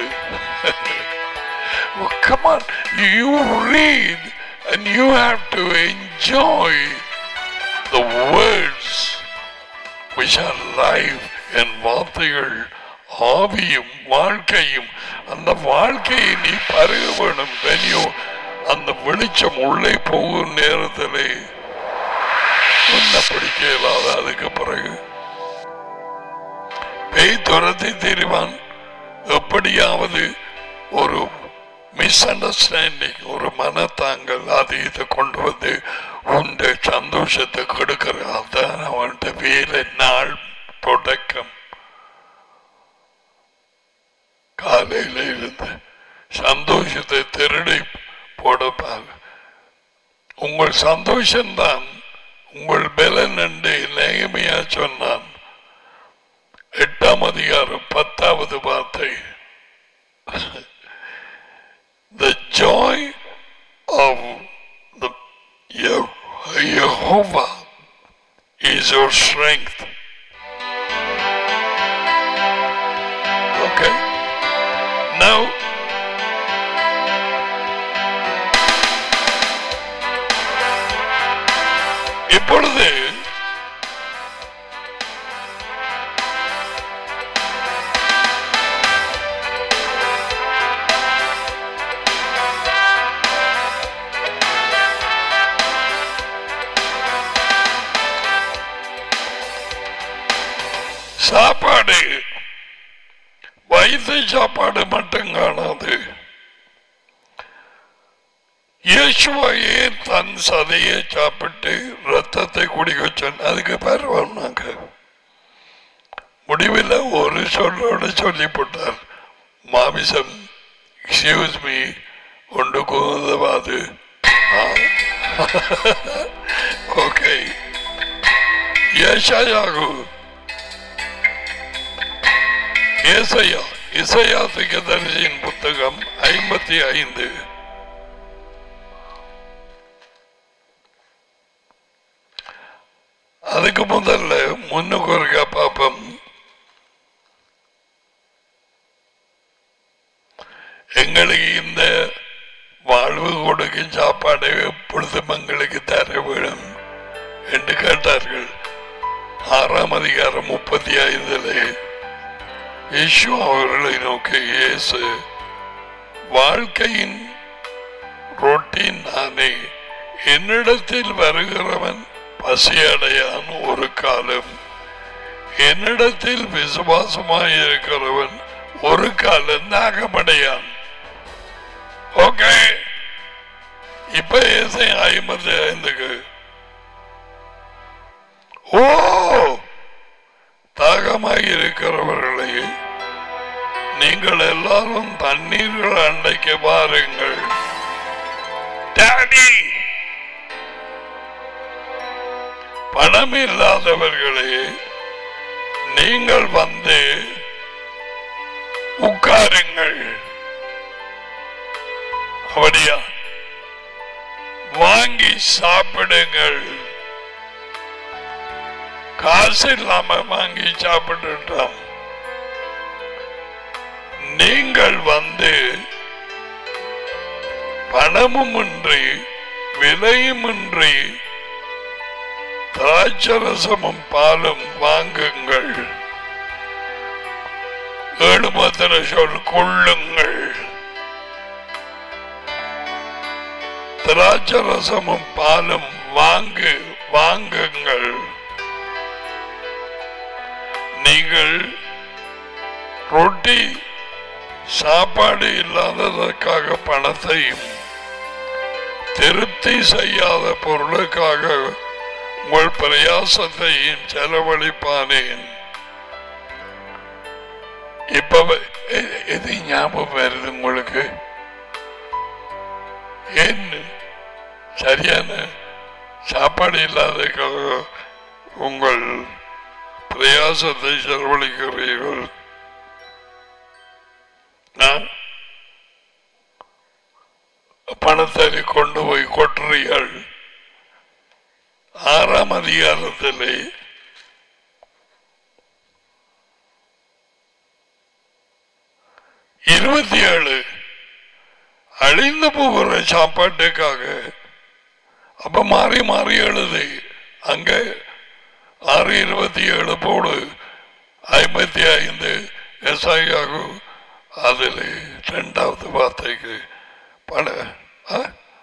Oh, come on, you read and you have to enjoy the words which are life என் வார்த்தைகள் ஆவியும் வாழ்க்கையும் அந்த வாழ்க்கையை நீ பருக வேணும் when you அந்த வெளிச்சம் உள்ளே போகும் நேரத்திலே உன்னை பிடிக்க இயலாத அதுக்கு பிறகு பேய் துரத்தி தீருவான் எப்படியாவது ஒரு மிஸ் அண்டர்ஸ்டாண்டிங் ஒரு மனத்தாங்கல் அது இதை கொண்டு வந்து உண்ட சந்தோஷத்தை கொடுக்கிற அதான் அவன்கிட்ட வேலை நாள் தொடக்கம் காலையில இருந்து சந்தோஷத்தை திருடி போடப்பாங்க உங்கள் சந்தோஷம்தான் உங்கள் பலன் என்று நேகமையா சொன்னான் எட்டாம் அதிகாரம் பத்தாவது வார்த்தை the joy of the Ye- Jehovah is your strength. Okay. Now, இப்பொழுது சாப்பாடு வயிற்று சாப்பாடு மட்டும் காணாது இயேசுவையே தன் சதையை சாப்பிட்டு ரத்தத்தை குடிக்க சொன்ன அதுக்கு பேர் வந்தாங்க முடிவில் ஒரு சொல்லோட சொல்லி போட்டார் மாமிசம் எக்ஸ்கியூஸ் மீ ஒன்றுக்கு உதவாது ஓகே ஏசாயாகு ஏசையா இசையா திகதரிசியின் புத்தகம் ஐம்பத்தி ஐந்து அதுக்கு முதல்ல முன்னுக்கு ஒருக்கா பாப்போம் எங்களுக்கு இந்த வாழ்வு கொடுக்கும் சாப்பாடை எப்பொழுதும் எங்களுக்கு தர வேணும் என்று கேட்டார்கள் ஆறாம் அதிகாரம் முப்பத்தி ஐந்திலே இயேசு அவர்களை நோக்கி இயேசு வாழ்க்கையின் ரொட்டி நானே என்னிடத்தில் வருகிறவன் பசியடையான் ஒரு காலம் என்னிடத்தில் விசுவாசமாய் இருக்கிறவன் ஒரு காலம் நாகமடையான் ஓகே இப்ப ஏசை ஐம்பத்தி ஐந்துக்கு ஓ தாகமாய் இருக்கிறவர்களே நீங்கள் எல்லாரும் தண்ணீர்கள் அண்டைக்கு வாருங்கள் டாடி பணம் இல்லாதவர்களே நீங்கள் வந்து உட்காருங்கள் அப்படியா வாங்கி சாப்பிடுங்கள் காசு இல்லாம வாங்கி சாப்பிட்டுட்டோம் நீங்கள் வந்து பணமும் இன்றி விலையும் இன்றி திராட்சரசமும் பாலும் வாங்குங்கள் ஏழு மாத்திர சொல் கொள்ளுங்கள் திராட்சரசமும் பாலும் வாங்கு வாங்குங்கள் நீங்கள் ரொட்டி சாப்பாடு இல்லாததற்காக பணத்தையும் திருப்தி செய்யாத பொருளுக்காக உங்கள் பிரயாசத்தையும் செலவழிப்பானேன் இப்ப வ- எ- எது ஞாபகம் வருது உங்களுக்கு ஏன் சரியான சாப்பாடு இல்லாததுக்காக உங்கள் பிரயாசத்தை செலவழிக்கிறீர்கள் ஆ? பணத்தை கொண்டு போய் கொட்டுறீர்கள் ஆறாம் அதிகாரத்திலே இருபத்தி ஏழு அழிந்து போகிற சாப்பாட்டுக்காக அப்ப மாறி மாறி எழுது அங்க ஆறு இருபத்தி ஏழு போடு ஐம்பத்தி ஐந்து எஸ்ஐயாகு அதில் இரண்டாவது வார்த்தைக்கு பல ஆ?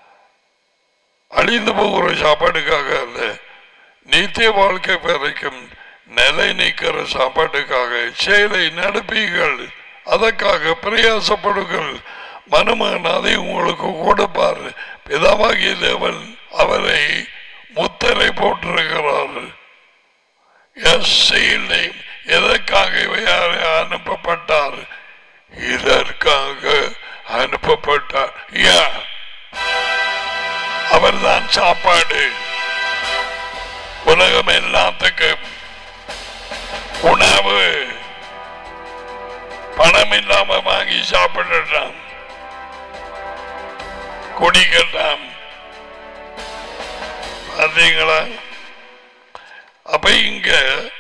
அழிந்து போகிற சாப்பாட்டுக்காக அல்ல நித்திய வாழ்க்கை வரைக்கும் நிலை நிற்கிற சாப்பாட்டுக்காக செயலை நடப்பீர்கள் அதற்காக பிரயாசப்படுங்கள் மனுமகன் அதை உங்களுக்கு கொடுப்பார் பிதாவாகிய தேவன் அவரை முத்திரை போட்டிருக்கிறார் எஸ் நேம் எதற்காக இவர் அனுப்பப்பட்டார் இதற்காக அனுப்பப்பட்டார் யா அவர்தான் சாப்பாடு உலகம் எல்லாத்துக்கும் உணவு பணம் இல்லாம வாங்கி சாப்பிடலாம் குடிக்கலாம் பார்த்தீங்களா அப்ப இங்க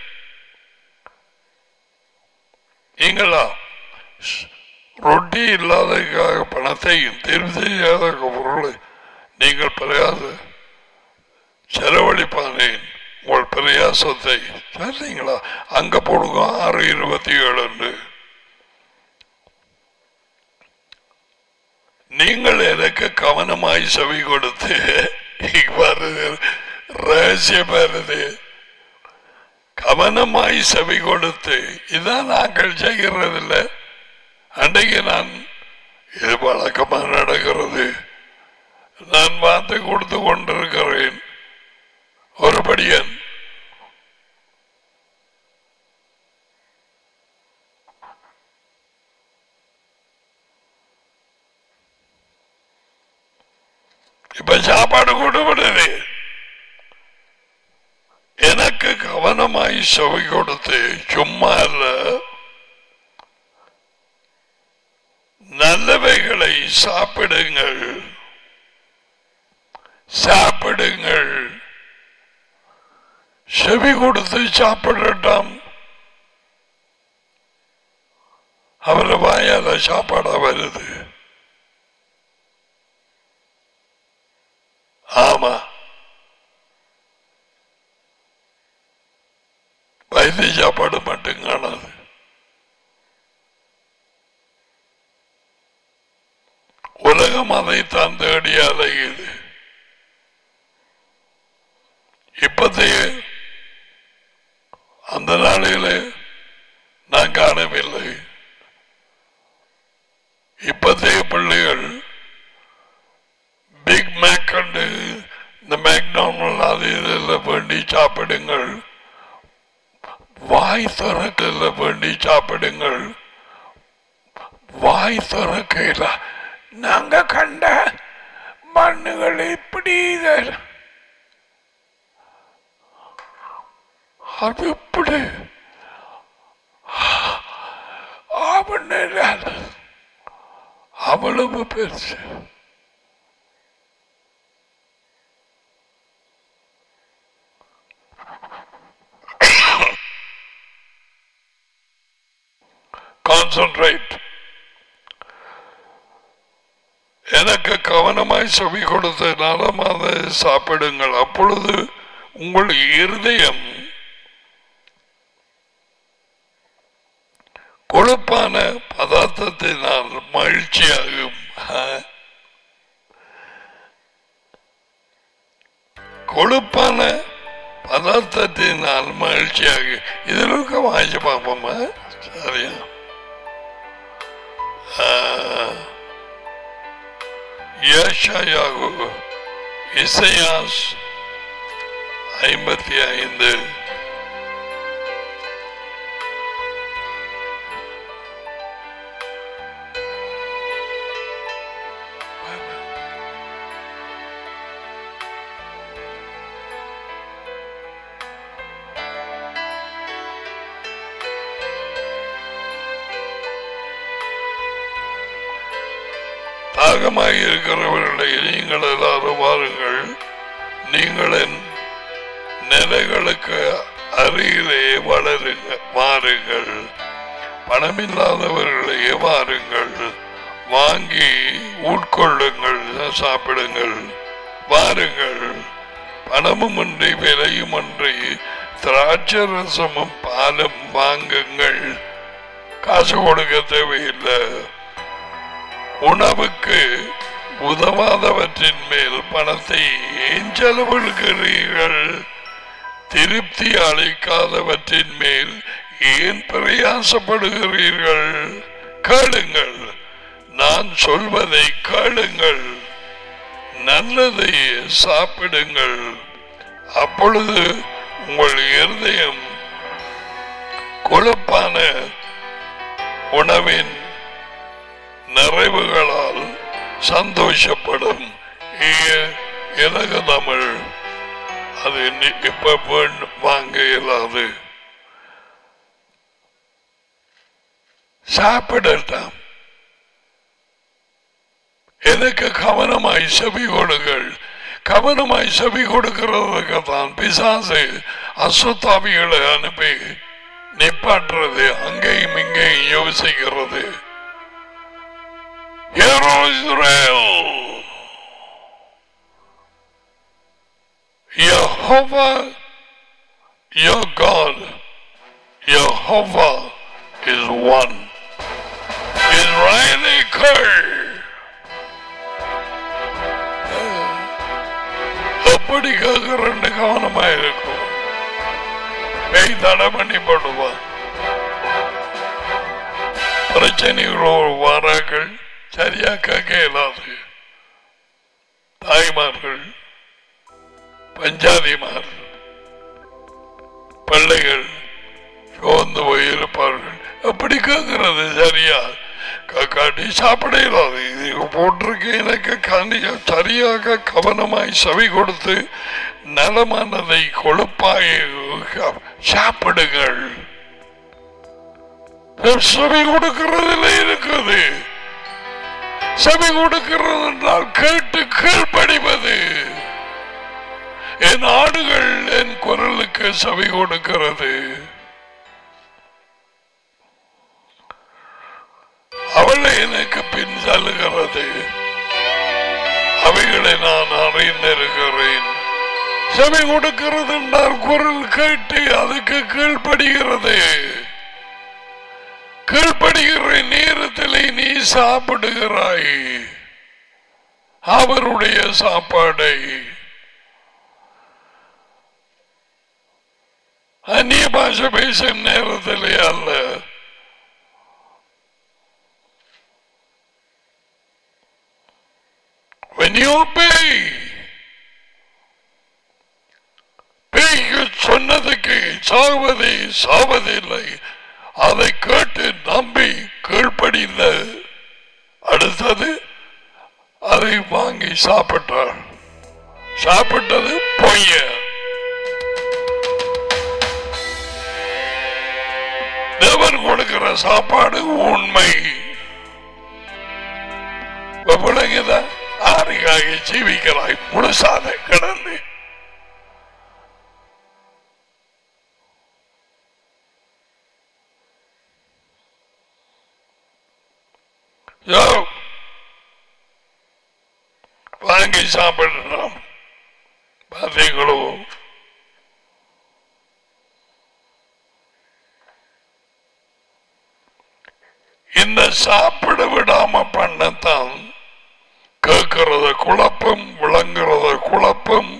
இங்களா ரொட்டி இல்லாததுக்காக பணத்தையும் தேர்வு செய்யாத பொருளை நீங்கள் பிரயாச செலவழிப்பானேன் உங்கள் பிரயாசத்தை சரிங்களா அங்க போடுங்க ஆறு இருபத்தி ஏழு நீங்கள் எனக்கு கவனமாய் செவி கொடுத்து வருது ரகசியம் வருது கவனமாய் செவி கொடுத்து இதான் நாங்கள் செய்கிறதில்லை அன்றைக்கு நான் இது வழக்கமாக நடக்கிறது நான் வார்த்தை கொடுத்து கொண்டிருக்கிறேன் ஒரு படியன் இப்ப சாப்பாடு கொடுப்படுது எனக்கு கவனமாய் செவி கொடுத்து சும்மா இல்ல நல்லவைகளை சாப்பிடுங்கள் சாப்பிடுங்கள் செவி கொடுத்து சாப்பிடட்டாம் அவரை வாயால சாப்பாடா வருது ஆமா வயது சாப்பாடு மட்டும் காணாது உலகம் அதைத்தான் தேடி அலையுது இப்பத்தைய அந்த நாளிலே நான் காணவில்லை இப்பத்தைய பிள்ளைகள் பிக் மேக் கண்டு இந்த மேக்டோனல் அது இதில் வேண்டி சாப்பிடுங்கள் வாய் திறக்கல வேண்டி சாப்பிடுங்கள் வாய் திறக்கையில நாங்க கண்ட மண்ணுகள் இப்படி இது. அது இப்படி அவன் அவ்வளவு பெருசு கான்சன்ட்ரேட் எனக்கு கவனமாய் செவி கொடுத்த நலமாக சாப்பிடுங்கள் அப்பொழுது உங்கள் இருதயம் கொழுப்பான பதார்த்தத்தினால் மகிழ்ச்சியாகும் ஆ. கொழுப்பான பதார்த்தத்தினால் மகிழ்ச்சியாகும் இதில் வாய்ச்சி பார்ப்போமா சரியா யஷயாகு இசையாஸ் ஐம்பத்தி ஐந்து தாகமாக இருக்கிறவர்களை நீங்கள் எல்லாரும் வாருங்கள் நீங்கள் என் நிலைகளுக்கு அருகிலே வளருங்க வாருங்கள் பணமில்லாதவர்களை வாருங்கள் வாங்கி உட்கொள்ளுங்கள் சாப்பிடுங்கள் வாருங்கள் பணமும் இன்றி விலையும் இன்றி திராட்சை ரசமும் பாலும் வாங்குங்கள் காசு கொடுக்க தேவையில்லை உணவுக்கு உதவாதவற்றின் மேல் பணத்தை ஏன் செலவழிக்கிறீர்கள் திருப்தி அளிக்காதவற்றின் மேல் ஏன் பிரயாசப்படுகிறீர்கள் கேளுங்கள் நான் சொல்வதை கேளுங்கள் நல்லதை சாப்பிடுங்கள் அப்பொழுது உங்கள் இருதயம் கொழுப்பான உணவின் நிறைவுகளால் சந்தோஷப்படும் இ- இலக தமிழ் அது நி- இப்ப வேண்- வாங்க இயலாது சாப்பிடட்டாம் எதுக்கு கவனமாய் செவி கொடுங்கள் கவனமாய் செவி கொடுக்கிறதுக்கு தான் பிசாசு அசுத்தாவிகளை அனுப்பி நிப்பாட்டுறது அங்கேயும் இங்கேயும் யோசிக்கிறது Hero Israel. Jehovah, your God, Jehovah is one. Israeli call. எப்படி கேட்கிறன்னு கவனமா இருக்கும் பேய் தடை பண்ணி போடுவான் பிரச்சனைகளோடு வாராக்கள் சரியா கேட்க இயலாது தாய்மார்கள் பஞ்சாதிமார் பிள்ளைகள் சோர்ந்து போயிருப்பார்கள் எப்படி கேட்கிறது சரியா காக்காட்டி சாப்பிட இயலாது இது போட்டிருக்கு எனக்கு கண்ணிய சரியாக கவனமாய் செவி கொடுத்து நலமானதை கொழுப்பாய் சாப்பிடுங்கள் செவி கொடுக்கிறதுல இருக்குது செவி கொடுக்கிறது என்றால் கேட்டு கீழ்ப்படிவது என் ஆடுகள் என் குரலுக்கு செவி கொடுக்கிறது அவளை எனக்கு பின் செல்லுகிறது அவைகளை நான் அறிந்திருக்கிறேன் செவி கொடுக்கிறது என்றால் குரல் கேட்டு அதுக்கு கீழ்ப்படுகிறது கீழ்ப்படுகிற நேரத்தில் நீ சாப்பிடுகிறாய் அவருடைய சாப்பாடை அந்நிய பாஷை பேசும் நேரத்திலே அல்ல When you obey, பேய்க்கு சொன்னதுக்கு சாவதே சாவதில்லை அதை கேட்டு நம்பி கீழ்ப்படிந்த அடுத்தது அதை வாங்கி சாப்பிட்டார் சாப்பிட்டது பொய்ய தேவன் கொடுக்கிற சாப்பாடு உண்மை விளங்குத ஆறுகாக ஜீவிக்கிறாய் முழுசாத கிடந்து யோ, வாங்கி சாப்பிடலாம் பார்த்தீங்களோ இந்த சாப்பிட விடாம பண்ணத்தான் கேட்கிறத குழப்பம் விளங்குறத குழப்பம்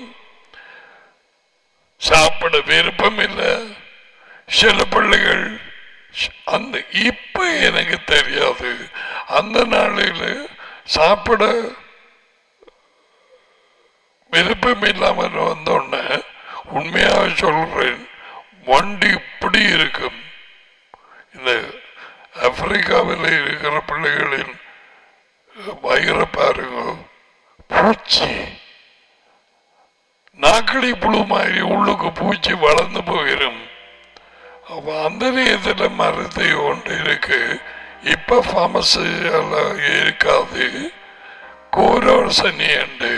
சாப்பிட விருப்பம் இல்லை சில பிள்ளைகள் அந்த இப்ப எனக்கு தெரியாது அந்த நாளில் சாப்பிட விருப்பம் இல்லாமல் வந்தோடனே உண்மையாக சொல்றேன் வண்டி இப்படி இருக்கும் இந்த ஆப்பிரிக்காவில் இருக்கிற பிள்ளைகளின் வயிற பாருங்க பூச்சி நாக்களி புழு மாதிரி உள்ளுக்கு பூச்சி வளர்ந்து போயிடும் அப்ப அந்த நேரத்தில் மருந்து ஒன்று இருக்கு இப்ப pharmacy எல்லாம் இருக்காது கோரோசனி உண்டு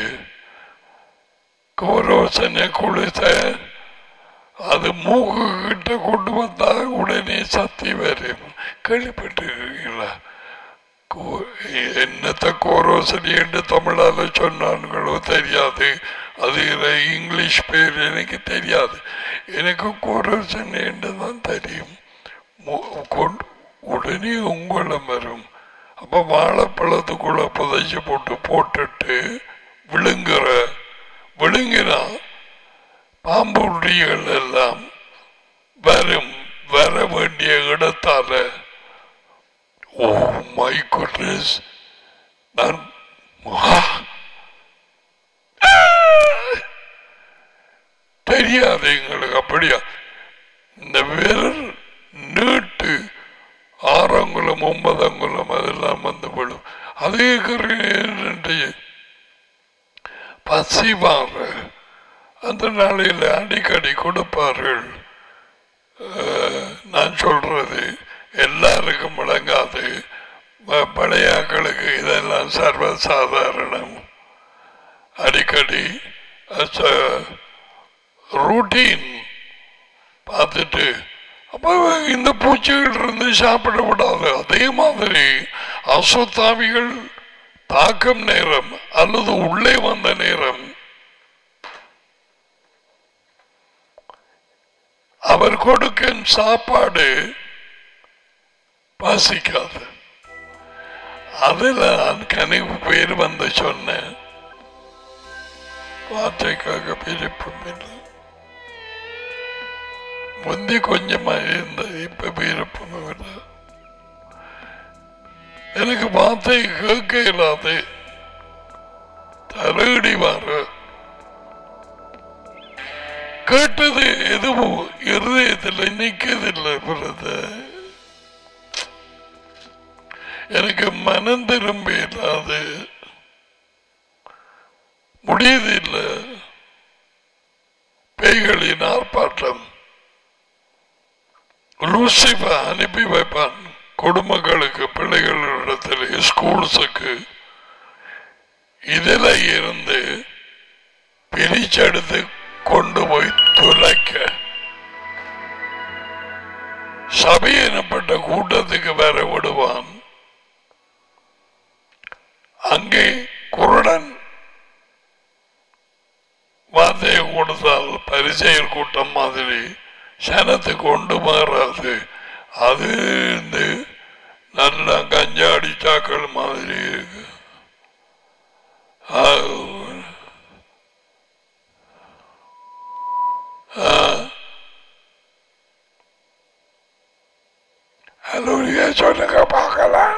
கோரோசனை கொடுத்த அது மூக்கு கிட்ட கொண்டு வந்தா உடனே சத்தி வரும் கேள்விப்பட்டிருக்கீங்களா கோ- என்னத்த கோரோசனி என்று தமிழால சொன்னாங்களோ தெரியாது அது இத இங்கிலீஷ் பேர் எனக்கு தெரியாது எனக்கு கோரோசனி என்று தான் தெரியும் மு- கொண்டு- உடனே உங்களம் வரும் அப்ப வாழைப்பழத்துக்குள்ள புதைச்சு போட்டு போட்டுட்டு விழுங்குற விழுங்கினா பாம்புடிகள் எல்லாம் வரும் வர வேண்டிய இடத்தால ஓ மை குட்னஸ் நான் ஆ! தெரியாது எங்களுக்கு அப்படியா இந்த விரல் நீட்டு ஆறங்குளம் ஒன்பதங்குளம் அதெல்லாம் வந்து விடும் அதே கருணை பசிவார அந்த நாளையில் அடிக்கடி கொடுப்பார்கள் அஹ், நான் சொல்றது எல்லாருக்கும் விளங்காது ப- பழையாக்களுக்கு இதெல்லாம் சர்வசாதாரணம் அடிக்கடி ரூட்டீன் பார்த்துட்டு அப்போ இந்த பூச்சிகள் இருந்து சாப்பிட விடாது அதே மாதிரி அசுத்தாவிகள் தாக்கம் நேரம் அல்லது உள்ளே வந்த நேரம் அவர் கொடுக்கும் சாப்பாடு பசிக்காது அதுல நான் கனிவு பேர் வந்து சொன்னேன் வார்த்தைக்காக பிரிப்பும் இல்லை முந்தி கொஞ்சமா இருந்தது இப்ப விருப்பம் இல்லை எனக்கு வார்த்தை கேட்க இல்லாது தலையடி வர கேட்டது எதுவும் இருதயத்தில் நிற்கதில்லை பிறகு எனக்கு மனம் திரும்ப இல்லாது முடியதில்லை பேய்களின் ஆர்ப்பாட்டம் லூசிபர் அனுப்பி வைப்பான் குடும்பங்களுக்கு பிள்ளைகளிடத்தில் ஸ்கூல்ஸுக்கு இதில் இருந்து பிரிச்செடுத்து கொண்டு போய் துளைக்க சபை எனப்பட்ட கூட்டத்துக்கு வர விடுவான் அங்கே குருடன் வார்த்தையை கொடுத்தால் பரிசெயல் கூட்டம் மாதிரி சனத்துக்கு கொண்டு மாறாது அது இருந்து நல்லா கஞ்சாடி சாக்கள் மாதிரி இருக்கு ஆ, ஆ. அல்லேலூயா சொல்லுங்க பார்க்கலாம்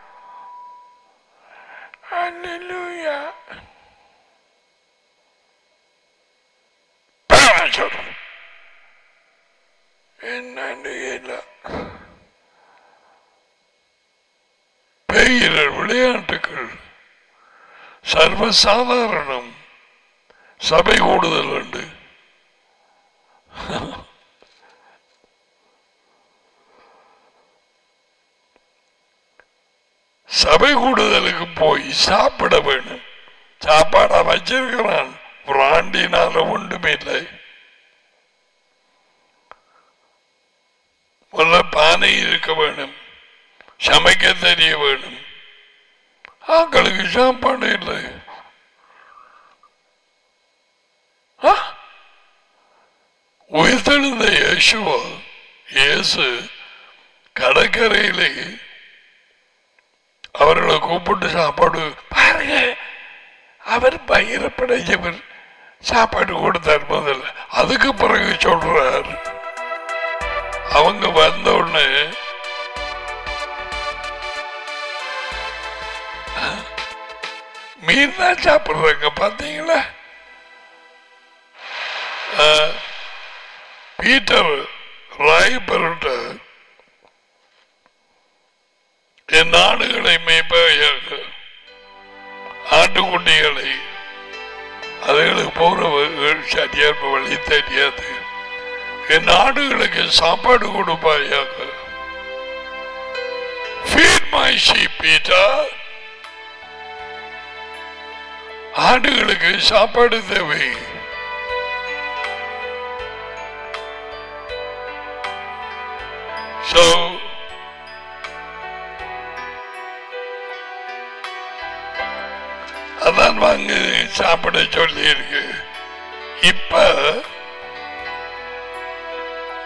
அல்லேலூயா பரவாயில்ல சொல்லு என்னன்னு இல்லை பெய்கிற விளையாட்டுகள் சர்வசாதாரணம் சபை கூடுதல் உண்டு சபை கூடுதலுக்கு போய் சாப்பிட வேணும் சாப்பாடா வச்சிருக்கிறான் பிராண்டினால ஒன்றுமே இல்லை முதல்ல பானை இருக்க வேணும் சமைக்க தெரிய வேணும் ஆக்களுக்கு சாப்பாடு இல்லை ஆ? உயிர்த்தெழுந்த இயேசுவா இயேசு கடற்கரையிலே அவர்களை கூப்பிட்டு சாப்பாடு பாருங்க அவர் பயிரப்படைஞ்சவர் சாப்பாடு கொடுத்தார் முதல்ல அதுக்கு பிறகு சொல்றார் அவங்க வந்த உடனே மீன் தான் சாப்பிடுறாங்க பாத்தீங்களா ஆ, பீட்டர் ராயப்பருட்ட என் ஆடுகளை மேய்ப்பாயாக ஆட்டுக்குட்டிகளை அதுகளுக்கு போற வ- சரியா இருப்ப வழி தெரியாது என் ஆடுகளுக்கு சாப்பாடு கொடுப்பாயாக Feed my sheep, Peter. ஆடுகளுக்கு சாப்பாடு தேவை So, அதான் வாங்கி சாப்பிட சொல்லி இருக்கு இப்ப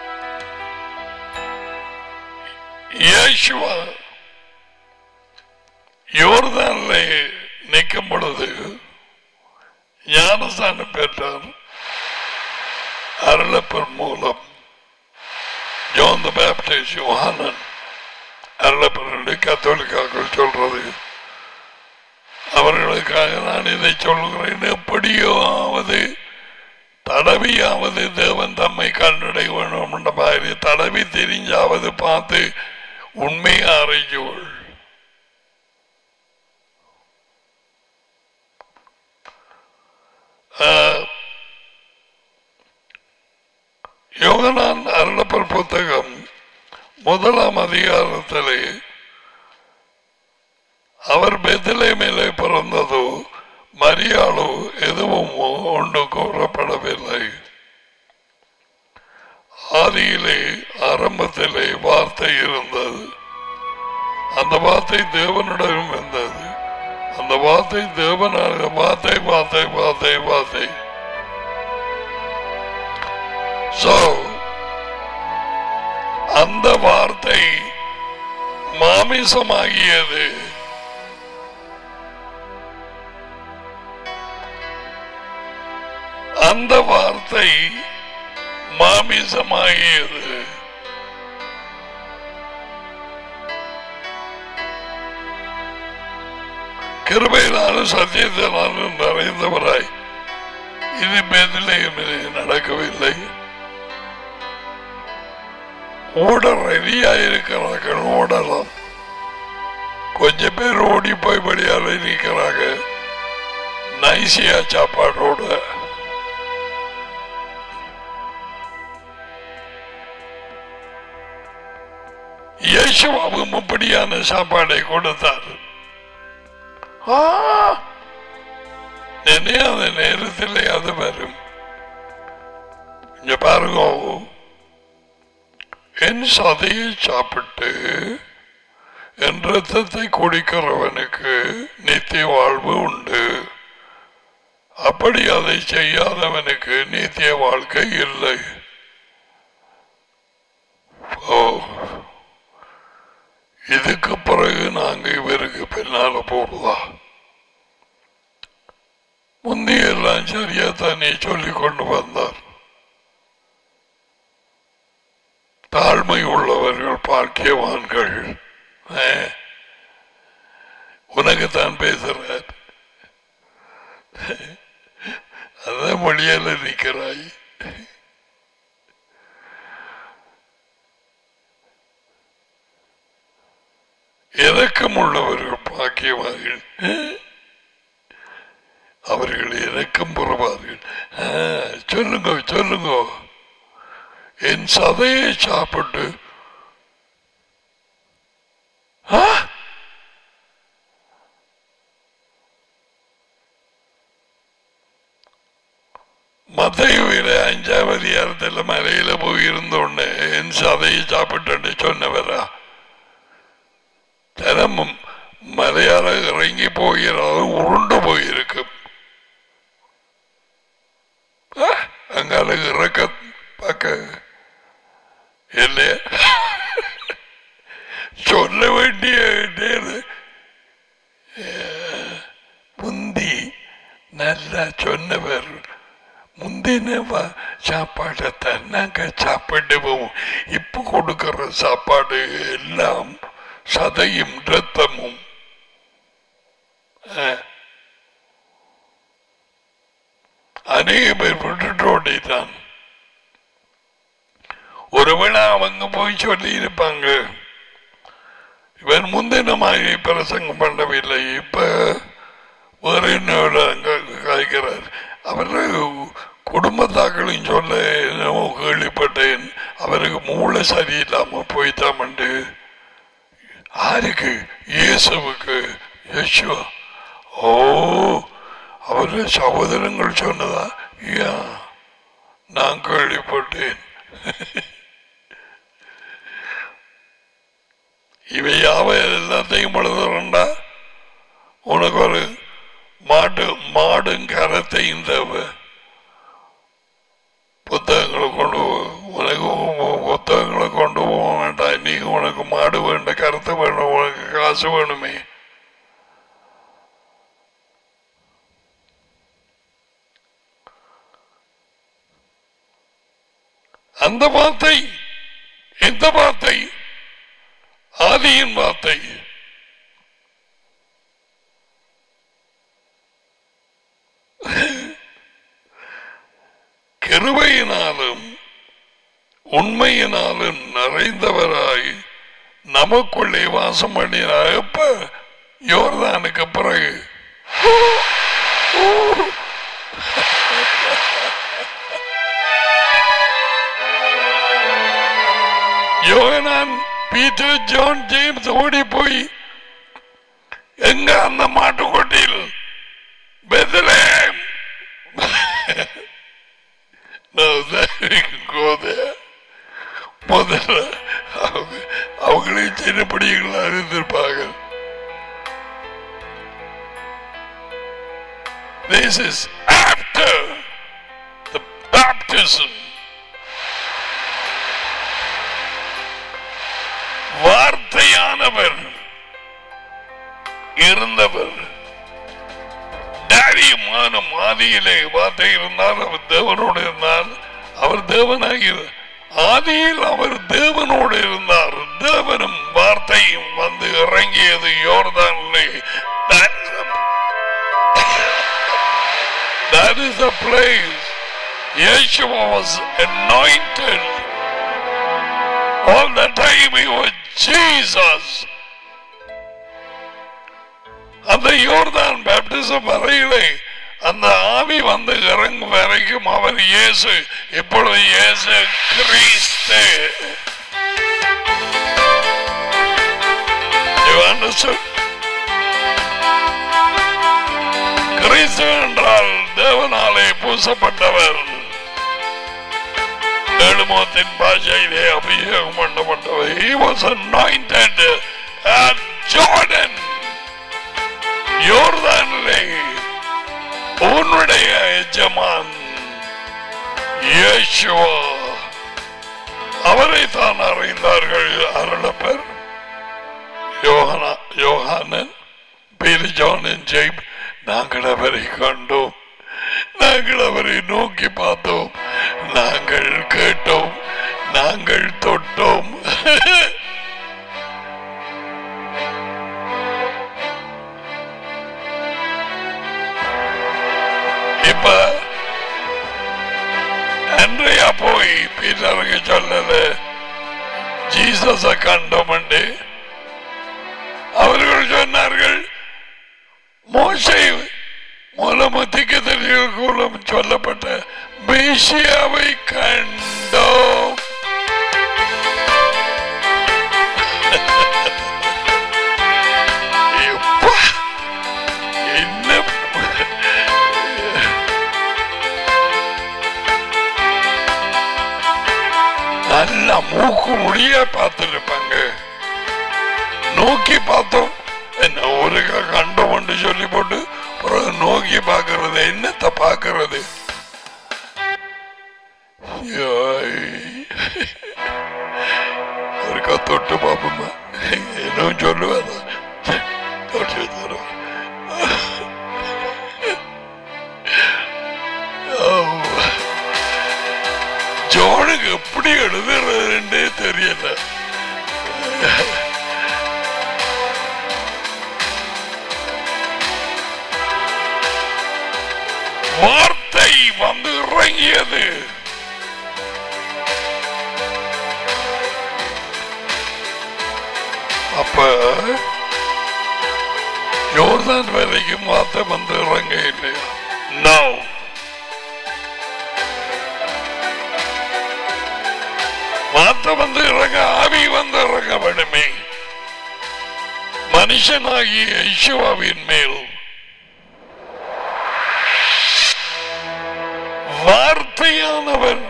இயேசுவா யோர்தானிலே நிற்கும் பொழுது ஞானஸ்தானம் பெற்றார் அருளப்பர் மூலம் ஜோன் த பேப்டிஸ்ட் யோஹானன் அருளப்பர் கத்தோலிக்காக்கள் சொல்றது அவர்களுக்காக நான் இதை சொல்கிறேன் எப்படியாவது தடவியாவது தேவன் தம்மை கண்டடை வேணும் என்ற மாதிரி தடவி தெரிஞ்சாவது பார்த்து உண்மையை அறிஞ்சோள் யோகனான் அருளப்பர் புத்தகம் முதலாம் அதிகாரத்திலே அவர் பெத்திலேமிலே பிறந்ததோ மரியாளோ எதுவும் ஒன்று கூறப்படவில்லை ஆதியிலே ஆரம்பத்திலே வார்த்தை இருந்தது அந்த வார்த்தை தேவனிடம் இருந்தது அந்த வார்த்தை தேவனாக வார்த்தை வார்த்தை வார்த்தை வார்த்தை So, அந்த வார்த்தை மாமிசமாகியது அந்த வார்த்தை மாமிசமாகியது கிருபையினாலும் சத்தியத்தினாலும் நிறைந்தவராய் இது பெதிலேயுமே நடக்கவில்லை ஓட ரெடியா இருக்கிறார்கள் ஓடலாம் கொஞ்சம் பேர் ஓடி போய் படியால் இருக்கிறாங்க நைசியா சாப்பாடோட இயேசுவாவும் அப்படியான சாப்பாடை கொடுத்தார் ஆ! நினையாத நேரத்தில் அது வரும் இங்க பாருங்க என் சதையை சாப்பிட்டு என் ரத்தத்தை குடிக்கிறவனுக்கு நித்திய வாழ்வு உண்டு அப்படி அதை செய்யாதவனுக்கு நித்திய வாழ்க்கை இல்லை ஓ இதுக்கு பிறகு நாங்க இவருக்கு பின்னால போறதா முந்தைய எல்லாம் சரியா தானே சொல்லிக் கொண்டு வந்தார் தாழ்மை உள்ளவர்கள் பாக்கியவான்கள் ஆ. உனக்குத்தான் பேசுறார் அதான் மொழியால நிற்கிறாய் இரக்கம் உள்ளவர்கள் பாக்கியவார்கள் அவர்கள் இரக்கம் பெறுவார்கள் ஆ, சொல்லுங்க சொல்லுங்க என் சதையை சாப்பிட்டு ஆ? மத்தையில அஞ்சாம் அதிகாரத்தில் மலையில போய் இருந்தோடனே என் சதையை சாப்பிட்டு சொன்னவரா தினமும் மலையாள இறங்கி போகிறது உருண்டு போயிருக்கும் ஆ, அங்கால இறக்க பார்க்க இல்லையா சொல்ல வேண்டிய நேரு. முந்தி நல்லா சொன்னவர் முந்தின வ- சாப்பாடைத்தான் நாங்க சாப்பிடுவோம் இப்ப கொடுக்கிற சாப்பாடு எல்லாம் சதையும் ரத்தமும் ஆ. அநேக பேர் விட்டுட்டு ஓடிட்டான் ஒருவேளை அவங்க போய் சொல்லி இருப்பாங்க இவர் முந்தின மாதிரி பிரசங்கம் பண்ணவில்லை இப்ப வேற என்னோட அங்க காய்க்கிறார் அவர் குடும்பத்தாக்களும் சொல்ல என்னமோ கேள்விப்பட்டேன் அவருக்கு மூளை சரியில்லாம போய்த்தாமண்டு யாருக்கு இயேசுவுக்கு யேசுவா ஓ அவரு சகோதரங்கள் சொன்னதா ஐயா நான் கேள்விப்பட்டேன் இவையாவ எல்லாத்தையும் எழுதுறா உனக்கு ஒரு மாட்டு மாடும் கரத்தையும் தேவை புத்தகங்களை கொண்டு போ. உனக்கு உ- புத்தகங்களை கொண்டு போக வேண்டாம் நீ உனக்கு மாடு வேண்ட கருத்து வேணும் உனக்கு காசு வேணுமே அந்த வார்த்தை எந்த வார்த்தை ஆதியின் வார்த்தை கிருபையினாலும் உண்மையினாலும் நிறைந்தவராய் நமக்குள்ளே வாசம் பண்ணினார் எப்ப யோர்தானுக்கு பிறகு யோகனான் பீட்டர் ஜான் ஜேம்ஸ் ஓடி போய் எங்க அந்த மாட்டுக்கொட்டில் Bethlehem No, they can go there. முதல்ல அவங்க அவங்களே சின்னப்படிகளை அறிந்திருப்பாங்க This is after the baptism. வார்த்தையானவர் இருந்தவர் டாடியுமான மாதியிலே வார்த்தை இருந்தால் அவர் தேவனோடு இருந்தால் அவர் தேவனாகி ஆதியில் அவர் தேவனோடு இருந்தார் தேவனும் வார்த்தையும் வந்து இறங்கியது யோர்தானிலே That is a- That is the place. Yeshua was anointed. All the time he was Jesus. அந்த யோர்தான் பேப்டிசம் வரையிலே அந்த ஆவி வந்து இறங்கும் வரைக்கும் அவர் இயேசு இப்பொழுது இயேசு கிறிஸ்து You understood? கிறிஸ்து என்றால் தேவனாலே பூசப்பட்டவர் எழுமத்தின் பாஷையிலே அபிஷேகம் பண்ணப்பட்டவர் He was anointed at Jordan யோர்தானிலே உன்னுடைய எஜமான் இயேசுவா அவரை தான் அறிந்தார்கள் அருளப்பர் யோகனா யோகானன் பேரு ஜானன் ஜெய்ப் நாங்கள் அவரை கண்டோம் நாங்கள் அவரை நோக்கி பார்த்தோம் நாங்கள் கேட்டோம் நாங்கள் தொட்டோம் இப்ப அன்றையா போய் பீட்டருக்கு சொல்லல ஜீசஸ கண்டோம் அவர்கள் சொன்னார்கள் மோசை மூலமத்திக்கு மூலம் சொல்லப்பட்ட மேசியாவை கண்டோம் எப்பா, என்ன நல்லா மூக்கு முடிய பார்த்துருப்பாங்க நோக்கி பார்த்தோம் என்ன ஒருக்கா கண்டோம்னு சொல்லி போட்டு பிறகு நோக்கி பார்க்கறது என்னத்தை பார்க்கறது ஐயோய். ஒருக்கா தொட்டு பார்ப்போமா இன்னும் சொல்லுவாதா தொட்டு தருவோம் ஜோனுக்கு எப்படி எழுதுறதுன்றே தெரியல வார்த்தை வந்து இறங்கியது அப்ப யோர்தான் வரைக்கும் வார்த்தை வந்து இறங்க இல்லையா நோ வார்த்தை வந்து இறங்க ஆவி வந்து இறங்க வேணுமே மனுஷனாகிய ஐஷுவாவின் மேல் வார்த்தையானவர்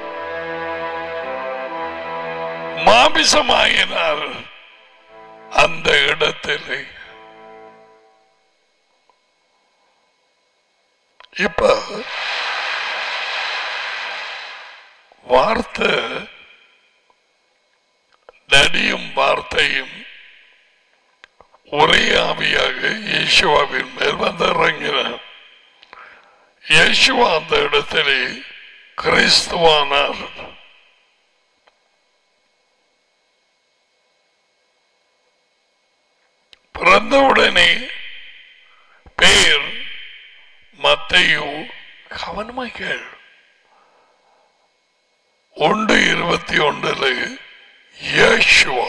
மாமிசமாயினார் அந்த இடத்திலே இப்ப வார்த்தை நடியும் வார்த்தையும் ஒரே ஆவியாக இயேசுவாவின் மேல் வந்து இறங்கினார் இயேசுவா அந்த இடத்திலே கிறிஸ்துவானார் பிறந்தவுடனே பேர் மத்தையு கவனமாய் கேள் ஒன்று இருபத்தி ஒன்றுல யேசுவா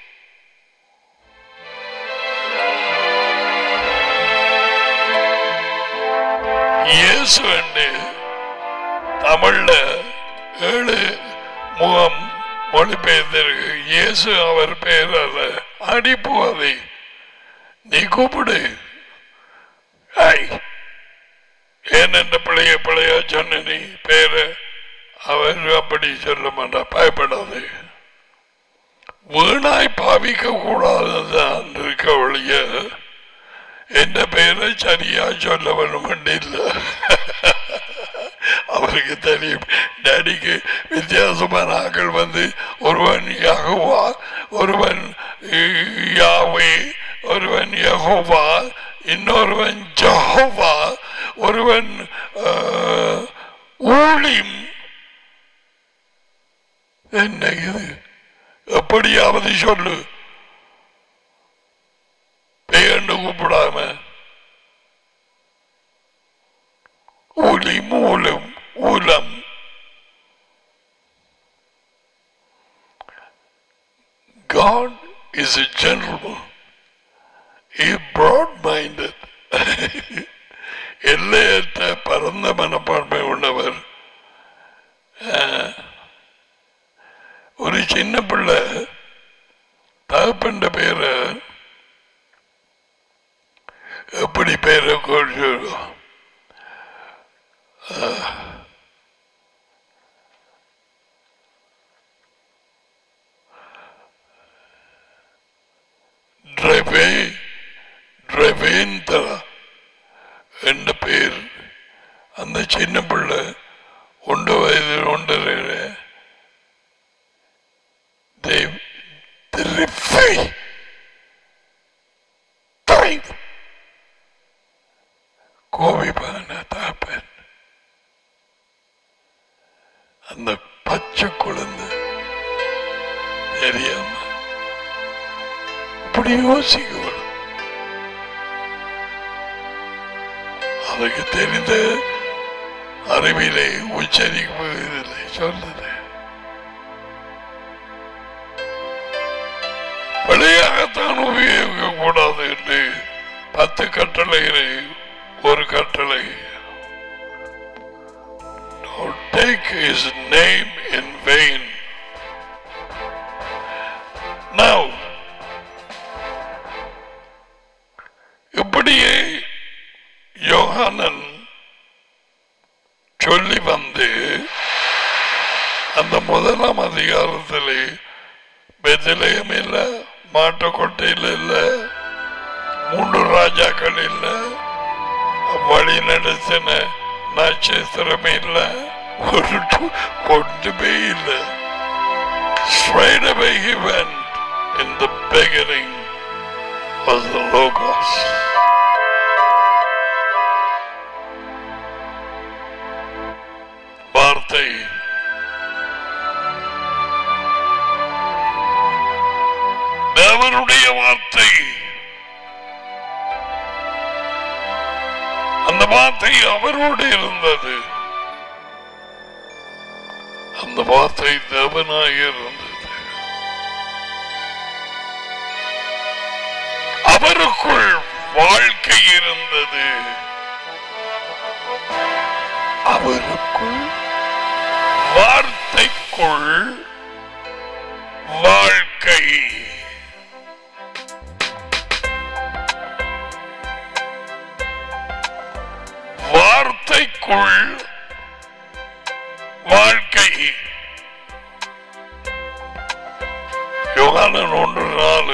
இயேசு என்று தமிழ்ல ஏழு முகம் மொழிபெயர்ந்திருக்கு இயேசு அவர் பெயர் அல்ல அடிப்பு அதை நீ கூப்பிடு ஐய் ஏன் என்ற பிள்ளைய பிள்ளைய சொன்ன நீ பேரு அவர் அப்படி சொல்ல மாட்டா பயப்படாது வீணாய் பாவிக்க கூடாதுதான் இருக்க ஒழிய எந்த பெயரை சரியா சொல்ல வேணும் இல்லை அவருக்கு தெரியும் டேடிக்கு வித்தியாசமான ஆக்கள் வந்து ஒருவன் யகுவா ஒருவன் யாவே ஒருவன் யகோவா இன்னொருவன் ஜஹோவா ஒருவன் ஆஹ், ஊழிம் என்ன இது எப்படியாவது சொல்லு பெயர்ந்து கூப்பிடாம ஊலி மூலம் ஊலம் God is a gentleman. He is broad-minded. எல்லையற்ற பரந்த மனப்பான்மை உள்ளவர் ஆஹ், ஒரு சின்ன பிள்ளை தகப்பன்ற பேரை எப்படி பேரை கொடுத்துருக்கோம் டிரைவே டிரைவேந்தரா என்ற பேர் அந்த சின்ன பிள்ளை ஒன்று வயது ஒன்றரை திருப்பி தாய் கோபிப்பான தாப்பன் அந்த பச்சை குழந்தை தெரியாம இப்படி யோசிக்கணும் அதுக்கு தெரிந்த அறிவிலே உச்சரிப்பதில்லை சொல்லுது வெளியாகத்தான் உபயோகிக்க கூடாது என்று பத்து கட்டளைகளை ஒரு கட்டளை Don't take his name in vain. Now, இப்படியே யோகானன் சொல்லி வந்து அந்த முதலாம் அதிகாரத்திலே பெத்திலயம் இல்ல மாட்டுக்கொட்டையில் இல்ல மூன்று ராஜாக்கள் இல்ல வழி நடத்தின நட்சத்திரமே இல்ல ஒரு டு- ஒன்றுமே இல்லை Straight away he went. In the beginning was the Logos. வார்த்தை தேவனுடைய வார்த்தை அந்த வார்த்தை அவரோடு இருந்தது அந்த வார்த்தை தேவனாக இருந்தது அவருக்குள் வாழ்க்கை இருந்தது அவருக்குள் வார்த்தைக்குள் வாழ்க்கை வார்த்தைக்குள் வாழ்க்கை யோகானன் ஒன்று நாலு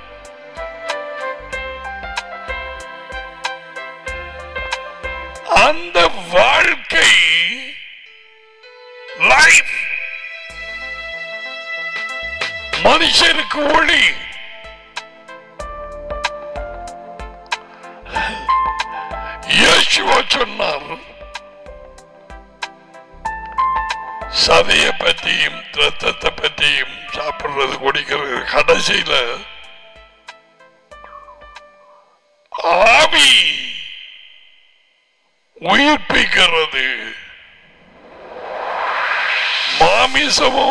அந்த வாழ்க்கை லைஃப் மனுஷனுக்கு ஒளி இயேசுவா சொன்னார் சதைய பற்றியும் ரத்தத்தை பற்றியும் சாப்பிடுறது குடிக்கிறது கடைசியில உயிர்ப்பிக்கிறது மாமிசமோ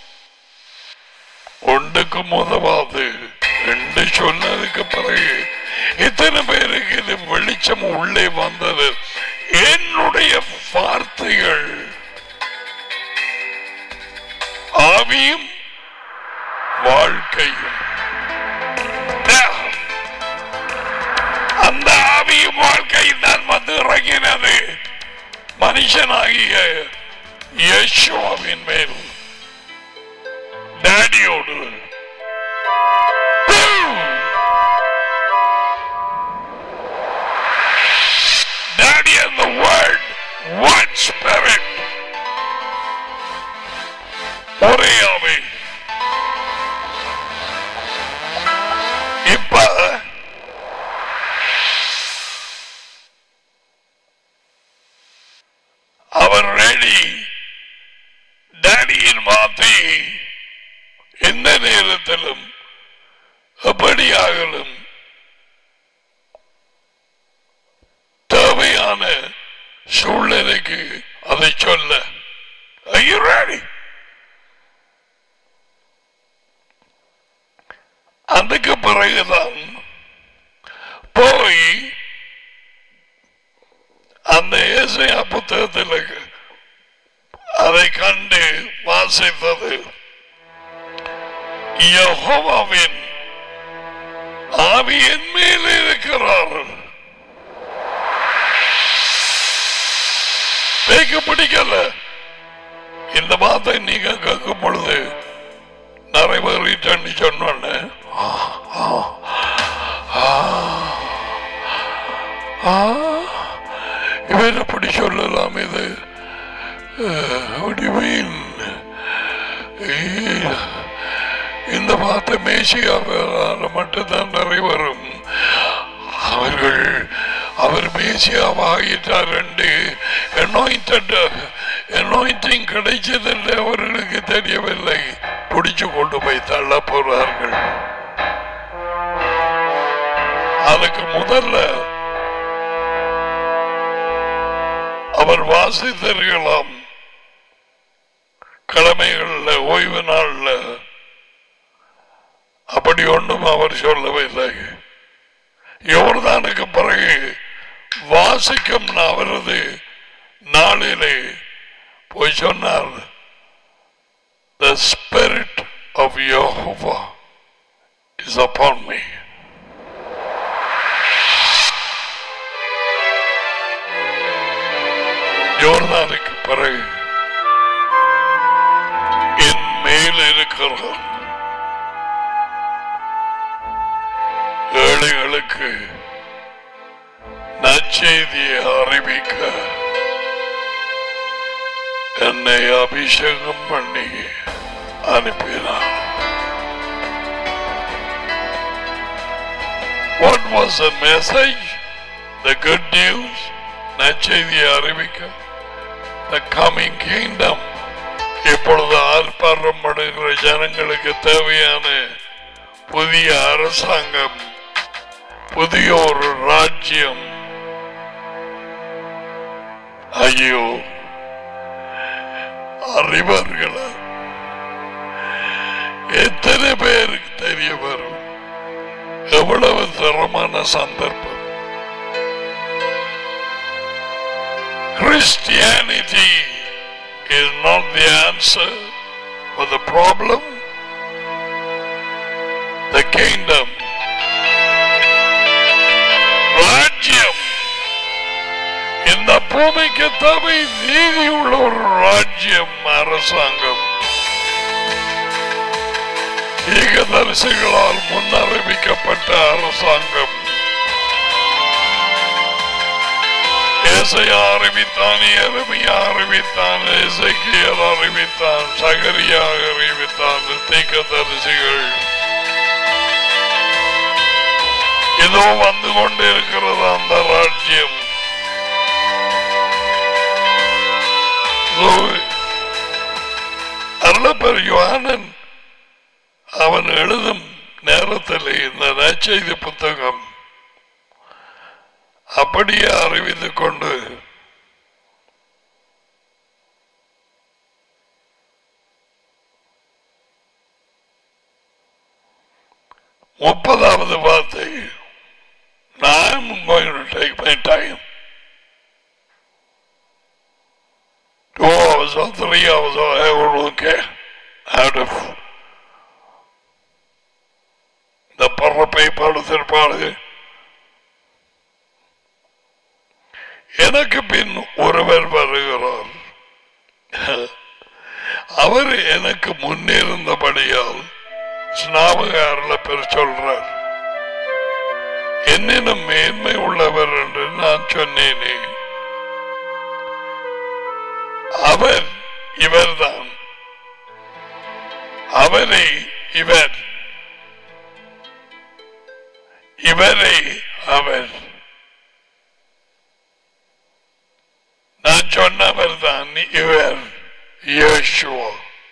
ஒன்றுக்கும் உதவாது என்று சொன்னதுக்கு பிறகு இத்தனை பேருக்கு இது வெளிச்சம் உள்ளே வந்தது என்னுடைய வார்த்தைகள் ஆவியும் வாழ்க்கையும் அந்த ஆவியும் வாழ்க்கையும் தான் வந்து இறங்கினது மனுஷனாகிய யேசுவாவின் மேல் டேடியோடு Daddy and the word, one spirit. ஒரே ஆவி இப்ப அவர் ரெடி டேடியின் வார்த்தை எந்த நேரத்திலும் எப்படியாகலும் தேவையான சூழ்நிலைக்கு அதை சொல்ல Are you ready? அதுக்கு பிறகுதான் போய் அந்த ஏசையா புத்தகத்தில் அதை கண்டு வாசித்தது யெகோவாவின் ஆவியின் மேல் இருக்கிறார் பேக்க பிடிக்கல இந்த வார்த்தை நீங்க கேட்கும் பொழுது நிறைவேறிட்டேன்னு சொன்னோன்னு இவர் எப்படி சொல்லலாம் இது வடிவீன் இந்த வார்த்தை மேசியாவால் மட்டும்தான் நிறைவேறும் அவர்கள் அவர் மேசியாவாகிட்டார் என்று அனாயிண்டிங் கிடைச்சதில்லை அவர்களுக்கு தெரியவில்லை பிடிச்சு கொண்டு போய் தள்ள போறார்கள் அதுக்கு முதல்ல அவர் வாசித்தர்களாம் கிழமைகள்ல ஓய்வு நாள்ல அப்படி ஒன்றும் அவர் சொல்லவில்லை யோர்தானுக்கு பிறகு வாசிக்கும் அவரது நாளிலே போய் சொன்னார் The spirit of Jehovah is upon me. யோர்தானுக்கு பிறகு என் மேல் இருக்கிறார் ஏழைகளுக்கு நற்செய்தியை அறிவிக்க என்னை அபிஷேகம் பண்ணி அனுப்பினார் What was the message? The good news? நற்செய்தியை அறிவிக்க The coming kingdom இப்பொழுது ஆர்ப்பாட்டம் படுகிற ஜனங்களுக்கு தேவையான புதிய அரசாங்கம் புதிய ஒரு ராஜ்யம் ஐயோ அறிவார்களா எத்தனை பேருக்கு தெரிய வரும் எவ்வளவு தரமான சந்தர்ப்பம் Christianity is not the answer for the problem. The kingdom. ராஜ்யம் இந்த பூமிக்கு தேவை நீதி உள்ள ஒரு ராஜ்யம் அரசாங்கம் ஏகதரிசிகளால் முன்னறிவிக்கப்பட்ட அரசாங்கம் ஏசையா அறிவித்தான் எருமையா அறிவித்தான் இசைக்கியல் அறிவித்தான் சகரியா அறிவித்தான் தீக்கதரிசிகள் இதோ வந்து கொண்டிருக்கிறது அந்த ராஜ்யம் அருளப்பர் யோகானன் அவன் எழுதும் நேரத்தில் இந்த நற்செய்தி புத்தகம் அப்படியே அறிவித்துக் கொண்டு முப்பதாவது வார்த்தை நான் going to take my time. Two hours or three hours or however long care out of இந்த பறப்பை படுத்திருப்பாரு எனக்கு பின் ஒருவர் வருகிறார் அவர் எனக்கு முன்னிருந்தபடியால் ஸ்நாபகாரில் பெரு சொல்றார் என்னிடம் மேன்மை உள்ளவர் என்று நான் சொன்னேனே அவர் இவர்தான் அவரை இவர் இவரை அவர் நான் சொன்னவர் தான் இவர் யேசுவா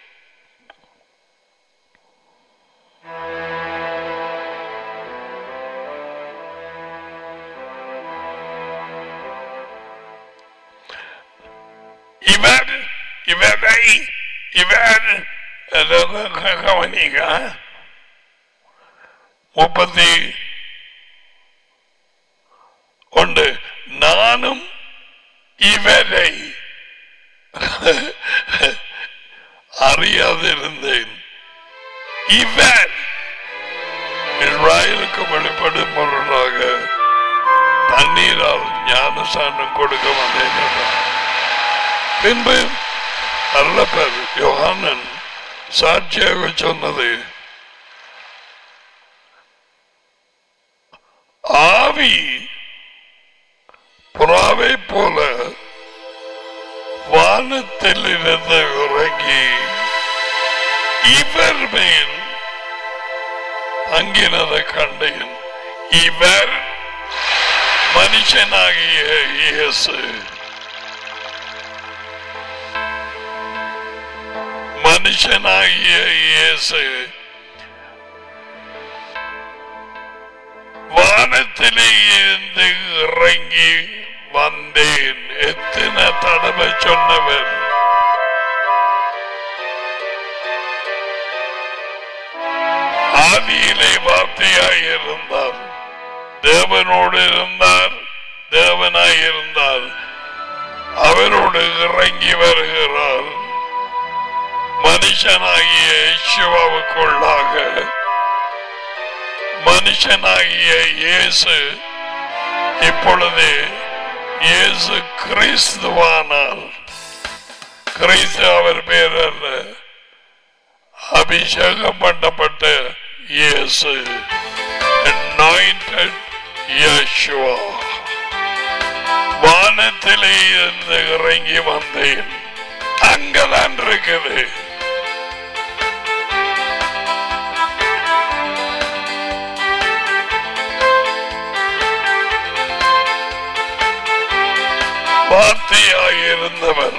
இவர் இவரை இவர் கவனிக்க முப்பத்தி ஒன்று நானும் இவரை அறியாதிருந்தேன் இவர் இஸ்ராயலுக்கு வெளிப்படும் பொருளாக தண்ணீரால் ஞானசானம் கொடுக்க வந்தேன் என்றார். பின்பு அருளப்பர் யோகானன் சாட்சியாக சொன்னது ஆவி புறாவை போல வானத்தில் இருந்து இறங்கி இவர் மேல் தங்கினதை கண்டேன் இவர் மனுஷனாகிய இயேசு மனுஷனாகிய இயேசு வானத்திலே இருந்து இறங்கி வந்தேன் எத்தனை தடவை சொன்னவர் ஆதியிலே வார்த்தையாய் இருந்தார் தேவனோடு இருந்தார் தேவனாய் இருந்தார் அவரோடு இறங்கி வருகிறார் மனுஷனாகிய சிவாவுக்குள்ளாக மனுஷனாகிய இயேசு இப்பொழுது இயேசு கிறிஸ்துவானார் கிறிஸ்து அவர் பேர் அல்ல அபிஷேகம் பண்ணப்பட்ட இயேசு anointed Yeshua வானத்திலே இருந்து இறங்கி வந்தேன் அங்கதான் இருக்குது வார்த்தையாயிருந்தவர்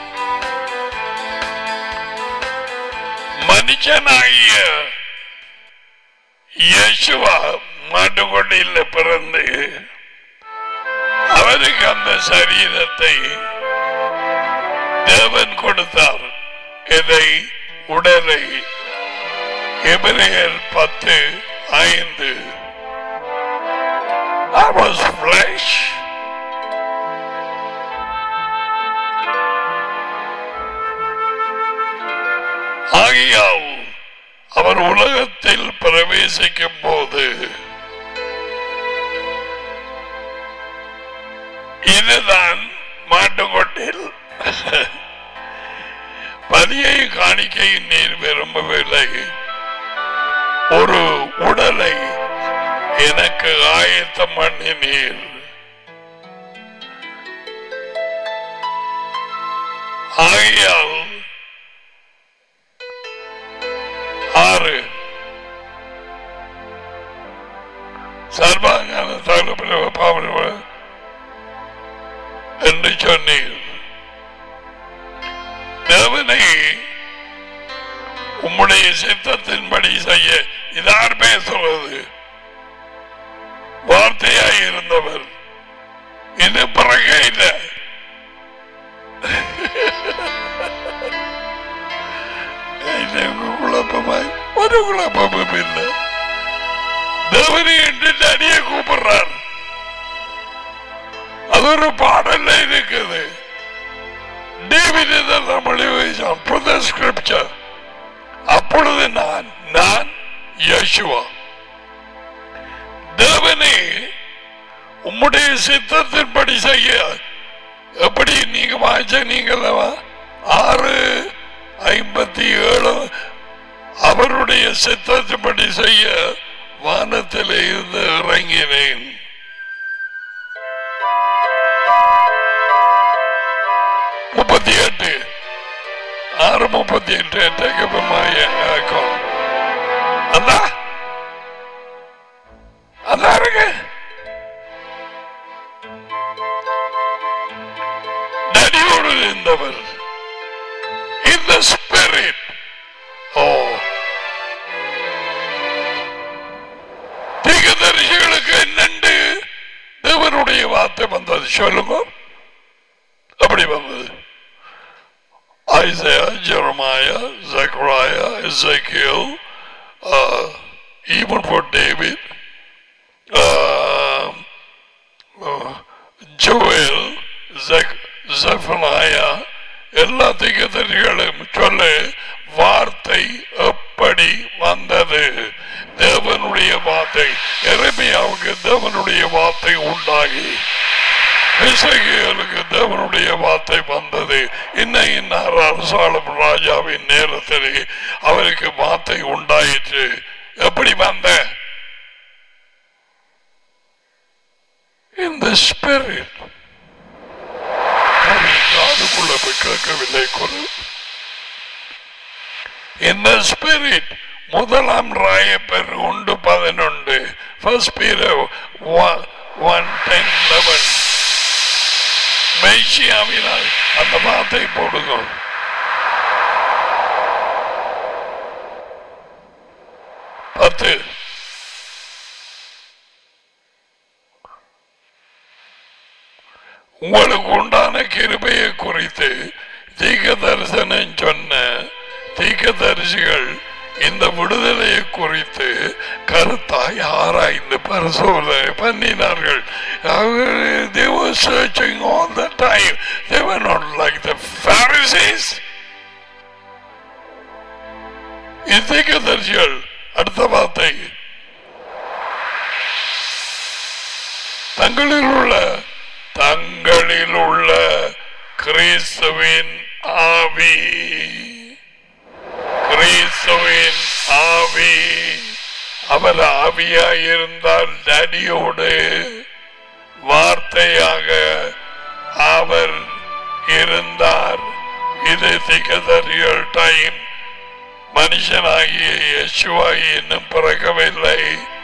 மனுஷனாகிய இயேசுவா மாட்டுக்கொடியில் பிறந்து அவருக்கு அந்த சரீரத்தை தேவன் கொடுத்தார் இதை உடலை எபிரேயர் பத்து ஐந்து I was flesh. ஆகையால் அவர் உலகத்தில் பிரவேசிக்கும் போது இதுதான் மாட்டுக்கொட்டில் பதியை காணிக்கை நீர் விரும்பவில்லை ஒரு உடலை எனக்கு ஆயத்தம் பண்ணினீர் ஆகையால் ஆறு சர்வாங்கான தகவல் பாவன என்று சொன்னீர் தேவனை உம்முடைய சித்தத்தின்படி செய்ய இதார் பேசுவது வார்த்தையாய் இருந்தவர் இன்னும் பிறக்க இல்லை எனக்கு குழப்பமாய் ஒரு குழப்பமும் இல்லை தேவனி என்று தனிய கூப்பிடுறார் அது ஒரு பாடல்ல இருக்குது டேவிட் தமிழ் ஸ்கிரிப்சர் அப்பொழுது நான் நான் யசுவா தேவனே உம்முடைய சித்தத்தின்படி செய்ய எப்படி நீங்க வாய்ச்ச நீங்களவா ஆறு ஐம்பத்தி ஏழு அவருடைய சித்தத்தின்படி செய்ய வானத்திலே இருந்து இறங்கினேன் முப்பத்தி எட்டு ஆறு முப்பத்தி எட்டு எட்டகமாய அந்த அந்த இருக்கு நடியோடு இருந்தவர் இந்த ஸ்பிரிட் ஓ தீர்க்கதரிசிகளுக்கு என்னண்டு தேவனுடைய வார்த்தை வந்தது சொல்லுங்க அப்படி வந்தது Isaiah, Jeremiah, Zechariah, Ezekiel, uh, even for David, uh, uh, Joel, Zech, Zephaniah, எல்லா திகதரிகளும் சொல்ல வார்த்தை எப்படி வந்தது தேவனுடைய வார்த்தை எரமையாவுக்கு தேவனுடைய வார்த்தை உண்டாகி இசைகளுக்கு தேவனுடைய வார்த்தை வந்தது இன்ன இன்னார் அரசாளும் ராஜாவின் நேரத்திலே அவருக்கு வார்த்தை உண்டாயிற்று எப்படி வந்த இந்த ஸ்பிரிட் காதுக்குள்ள போய் கேட்கவில்லை குரல் இந்த ஸ்பிரிட் முதலாம் ராயப்பர் உண்டு பதினொன்று first period one ten eleven மெய்சியாவினால் அந்த வார்த்தை போடுங்க பத்து உங்களுக்கு உண்டான கிருபையை குறித்து தீக்க தரிசனம் சொன்ன தீக்க தரிசிகள் இந்த விடுதலையை குறித்து கருத்தாய் ஆராய்ந்து பரிசோதனை பண்ணினார்கள் அவர்கள் they were searching all the time they were not like the Pharisees இத்தீக்க தரிசிகள் அடுத்த வார்த்தை தங்களில் உள்ள தங்களில் உள்ள கிறிஸ்துவின் ஆவி கிறிஸ்துவின் ஆவி அவர் ஆவியாயிருந்தால் டடியோடு வார்த்தையாக அவர் இருந்தார் இது திகதறியல் டைம் மனுஷனாகிய யசுவாய் இன்னும் பிறக்கவில்லை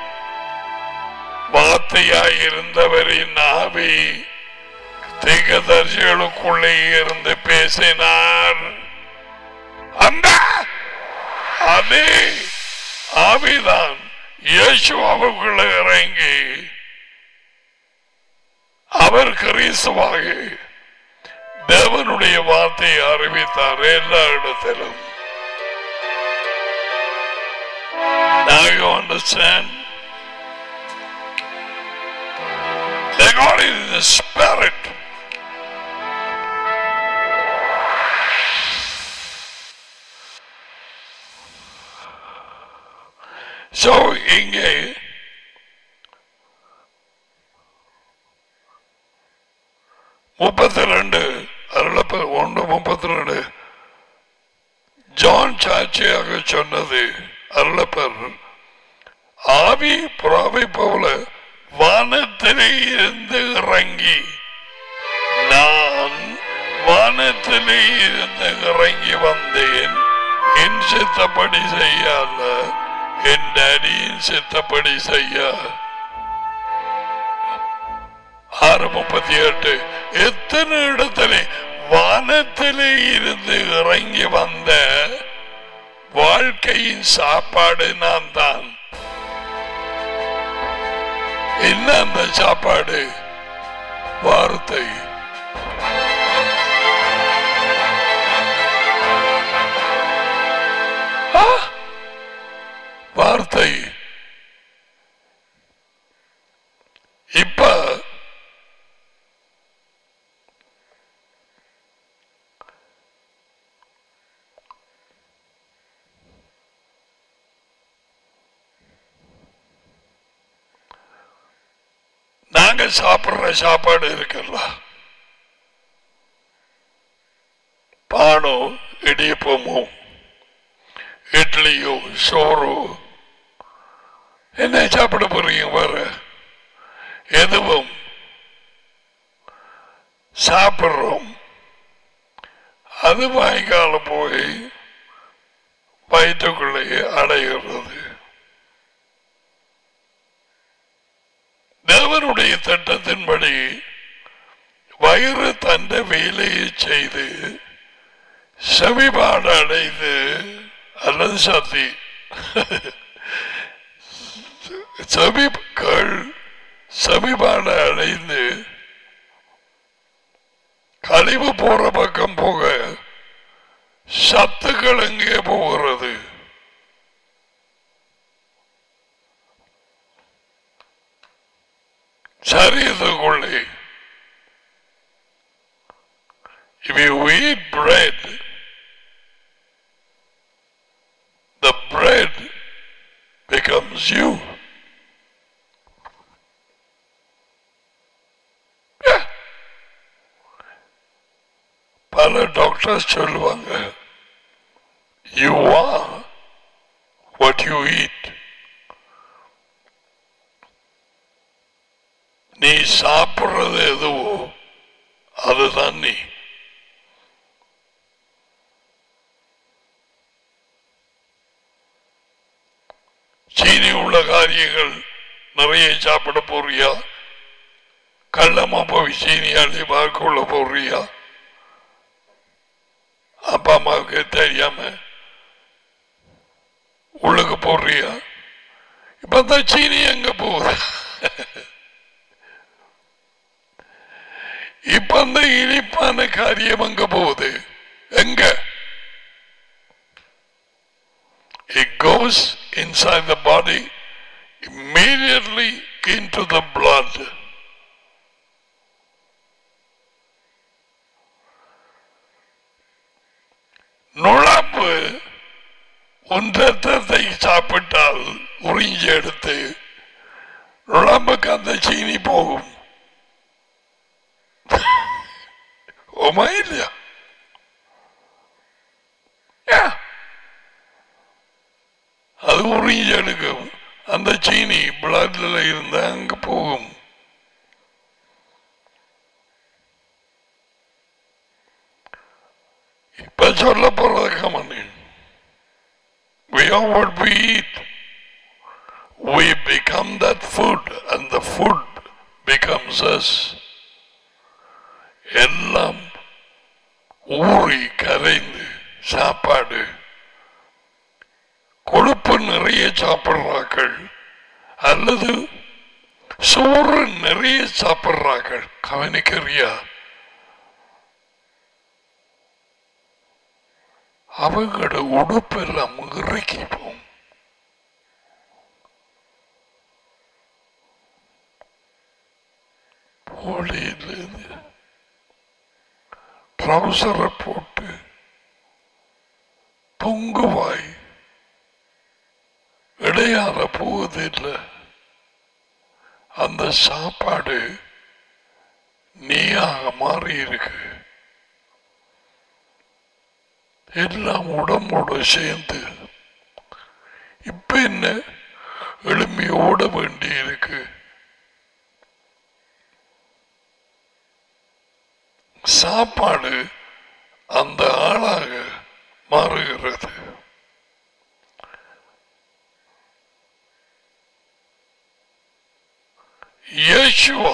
வார்த்தையாயிருந்தவரின் ஆவி திகதர்சிகளுக்குள்ளே இருந்து பேசினார் அந்த அதே ஆவிதான் இயேசுவாவுக்குள்ள இறங்கி அவர் கிறிஸ்துவாக தேவனுடைய வார்த்தையை அறிவித்தார் எல்லா இடத்திலும் Now you understand? They got it in the spirit. So இங்கே முப்பத்தி ரெண்டு அருளப்ப ஒன்று முப்பத்தி ரெண்டு ஜான் சாட்சியாக சொன்னது அருளப்பர் ஆவி புறாவை போல வானத்திலே இருந்து இறங்கி நான் வானத்திலே இருந்து இறங்கி வந்தேன் என் சித்தப்படி செய்ய அல்ல என் டேடியின் சித்தப்படி செய்ய ஆறு முப்பத்தி எட்டு எத்தனை இடத்திலே வானத்திலே இருந்து இறங்கி வந்த வாழ்க்கையின் சாப்பாடு நான் தான் என்ன அந்த சாப்பாடு வார்த்தை ஆ! வார்த்தை இப்ப நாங்க சாப்பிடுற சாப்பாடு இருக்குல்ல பானோ இடியப்பமோ இட்லியோ சோறோ என்ன சாப்பிட போறீங்க வேற எதுவும் சாப்பிடுறோம் அது வாய்க்காலம் போய் வயிற்றுக்குள்ளே அடைகிறது தேவனுடைய திட்டத்தின்படி வயிறு தந்த வேலையை செய்து செவிபாடு அடைந்து அல்லது சத்தி செவிகள் செவிபாடு அடைந்து கழிவு போற பக்கம் போக சத்துக்கள் எங்கே போகிறது சரீரத்துக்குள்ளே If you eat bread, the bread becomes you. Yeah. பல டாக்டர்ஸ் சொல்லுவாங்க you are what you eat நீ சாப்பிடுறது எதுவோ அதுதான் நீ சீனி உள்ள காரியங்கள் நிறைய சாப்பிட போறியா கள்ளமா போய் சீனி அள்ளி வாக்குள்ள போறியா அப்பா அம்மாவுக்கு தெரியாம உள்ளுக்கு போடுறியா இப்பதான் சீனி எங்க போகுது இப்ப அந்த இனிப்பான காரியம் அங்க போகுது எங்க It goes inside the body immediately into the blood. நுழம்பு உன் ரத்தத்தை சாப்பிட்டால் உறிஞ்சி எடுத்து நுழம்புக்கு அந்த சீனி போகும் ஓமா இல்லையா Yeah. அது உறிஞ்சி எடுக்கும் அந்த சீனி பிளட்ல இருந்து அங்க போகும் இப்ப சொல்ல போறது கமனி We are what we eat. We become that food and the food becomes us. எல்லாம் ஊறி கரைந்து சாப்பாடு கொழுப்பு நிறைய சாப்பிடுறார்கள் அல்லது சோறு நிறைய சாப்பிடுறார்கள் கவனிக்கிறியா அவங்களோட உடுப்பெல்லாம் இறக்கி போகும் போலியிலிருந்து ட்ரௌசரை போட்டு பொங்குவாய் இடையாற போவதில்லை அந்த சாப்பாடு நீயாக மாறி இருக்கு எல்லாம் உடம்போட சேர்ந்து இப்ப என்ன எழும்பி ஓட வேண்டி இருக்கு சாப்பாடு அந்த ஆளாக மாறுகிறது இயேசுவா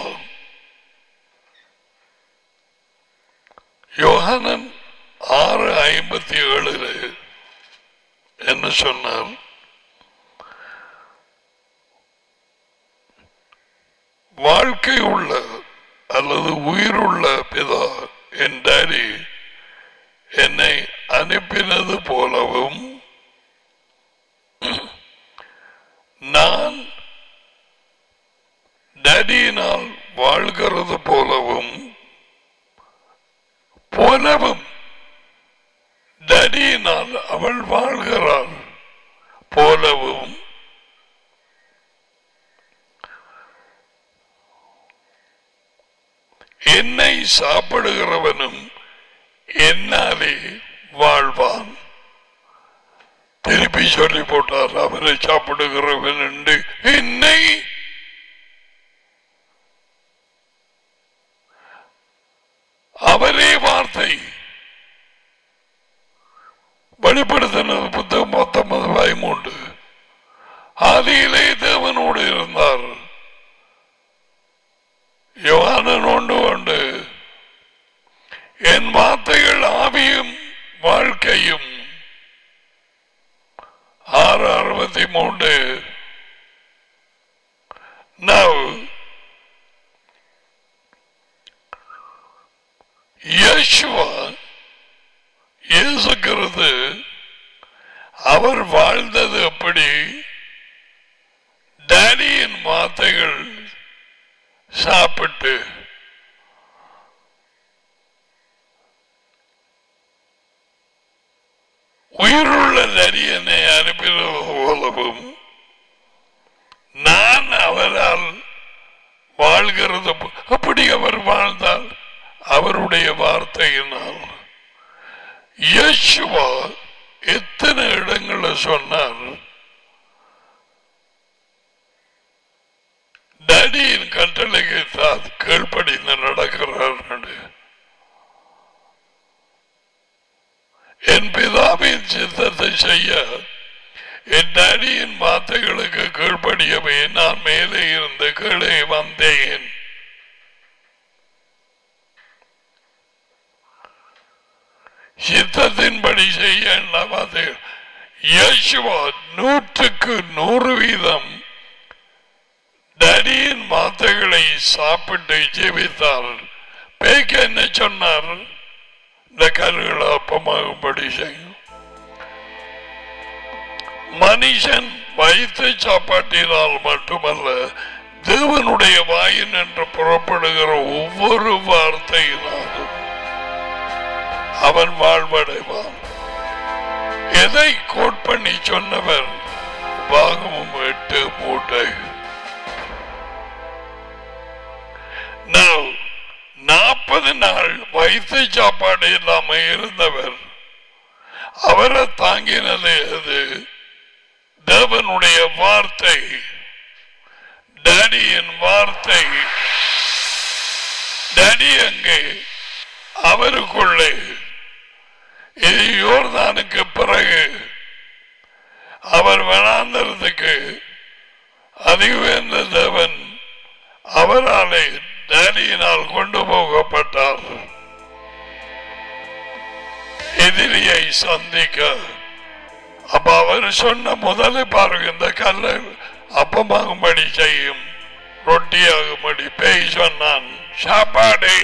யோகானன் ஆறு ஐம்பத்தி ஏழுல என்ன சொன்னார் வாழ்க்கை உள்ள அல்லது உயிருள்ள பிதா என் டாடி என்னை அனுப்பினது போலவும் நான் டேடியினால் வாழ்கிறது போலவும் போலவும் டேடியினால் அவள் வாழ்கிறாள் போலவும் என்னை சாப்பிடுகிறவனும் என்னாலே வாழ்வான் திருப்பி சொல்லி போட்டார் அவரை சாப்பிடுகிறவன் என்று என்னை அவரே வார்த்தை வெளிப்படுத்தினது புத்தகம் பத்தொன்பது பதிமூன்று ஆதியிலே தேவனோடு இருந்தார் யோகானன் ஒன்று உண்டு என் வார்த்தைகள் ஆவியும் வாழ்க்கையும் ஆறு அறுபத்தி மூன்று Now, யேசுவா இயேசுகிறது அவர் வாழ்ந்தது எப்படி டேடியின் வார்த்தைகள் சாப்பிட்டு உயிருள்ள நரியனை அனுப்பினது போலவும் நான் அவரால் வாழ்கிறது போ- அப்படி அவர் வாழ்ந்தால் அவருடைய வார்த்தையினால் இயேசுவா எத்தனை இடங்களை சொன்னார் டேடியின் கட்டளைக்கு தான் கீழ்ப்படிந்து நடக்கிறார் என்று. என் பிதாவின் சித்தத்தை செய்ய என் டேடியின் வார்த்தைகளுக்கு கீழ்ப்படியவே நான் மேலே இருந்து கீழே வந்தேன் சித்தத்தின்படி செய்ய என்ன வார்த்தைகள் இயேசுவா நூற்றுக்கு நூறு வீதம் டேடியின் வார்த்தைகளை சாப்பிட்டு ஜீவித்தார் பேய்க்கு என்ன சொன்னார் இந்த கல்லுகளை அப்பமாகும்படி செய்யும் மனுஷன் வைத்த சாப்பாட்டினால் மட்டுமல்ல தேவனுடைய வாயின் என்று புறப்படுகிற ஒவ்வொரு வார்த்தையினாலும் அவன் வாழ்வடைவான் எதை கோட் பண்ணி சொன்னவர் பாகமும் எட்டு மூட்டை Now, நாற்பது நாள் வைத்த சாப்பாடு இல்லாம இருந்தவர் அவரை தாங்கினது அது தேவனுடைய வார்த்தை டேடியின் வார்த்தை டேடி அங்கே அவருக்குள்ளே இது யோர்தானுக்கு பிறகு அவர் வனாந்தரத்துக்கு அதிவேந்த தேவன் அவராலே டேடியினால் கொண்டு போகப்பட்டார் எதிரியை சந்திக்க அப்ப அவர் சொன்ன முதலே பாருங்க இந்த கல்லை அப்பமாகும்படி செய்யும் ரொட்டியாகும்படி பேய் சொன்னான் சாப்பாடு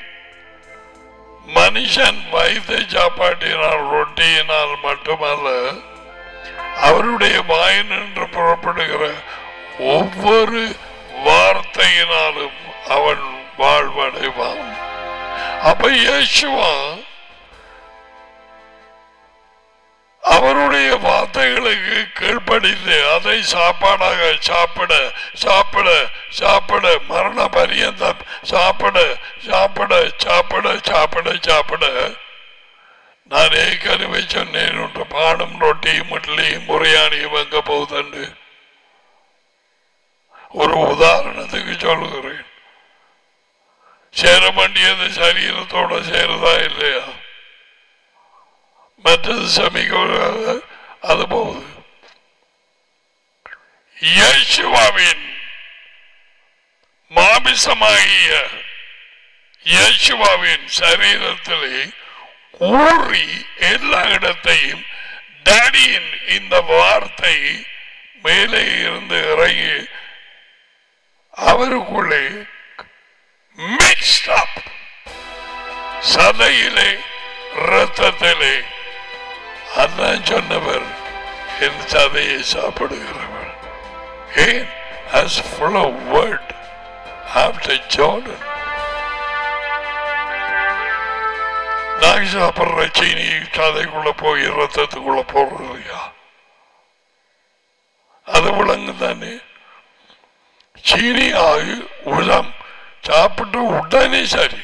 மனுஷன் வைத்த சாப்பாட்டினால் ரொட்டியினால் மட்டுமல்ல அவருடைய வாயினின்று புறப்படுகிற ஒவ்வொரு வார்த்தையினாலும் அவன் வாழ்வடைவான் அப்ப இயேசுவா அவருடைய வார்த்தைகளுக்கு கீழ்ப்படிந்து அதை சாப்பாடாக சாப்பிட சாப்பிட சாப்பிட மரண பரியந்தம் சாப்பிட சாப்பிட சாப்பிட சாப்பிட சாப்பிட நான் ஏற்கனவே சொன்னேன் ஒன்று பாடும் ரொட்டியும் இட்லியும் முறையானியும் எங்க போகுதுண்டு ஒரு உதாரணத்துக்கு சொல்லுகிறேன் சேர வேண்டியது சரீரத்தோட சேருதா இல்லையா மற்றது சமிக்க அது போகுது இயேசுவாவின் மாமிசமாகிய இயேசுவாவின் சரீரத்திலே ஊறி எல்லா இடத்தையும் டேடியின் இந்த வார்த்தை மேலே இருந்து இறங்கி அவருக்குள்ளே mixed up சதையிலே ரத்தத்திலே அதான் சொன்னவர் என் சதையை சாப்பிடுகிறவர் ஏன் as full of word after Jordan நான் சாப்பிடுற சீனி சதைக்குள்ள போய் ரத்தத்துக்குள்ள போடுறது இல்லையா அது விலங்கு தானே சீனி ஆகி உளம் சாப்பிட்டு உடனே சரி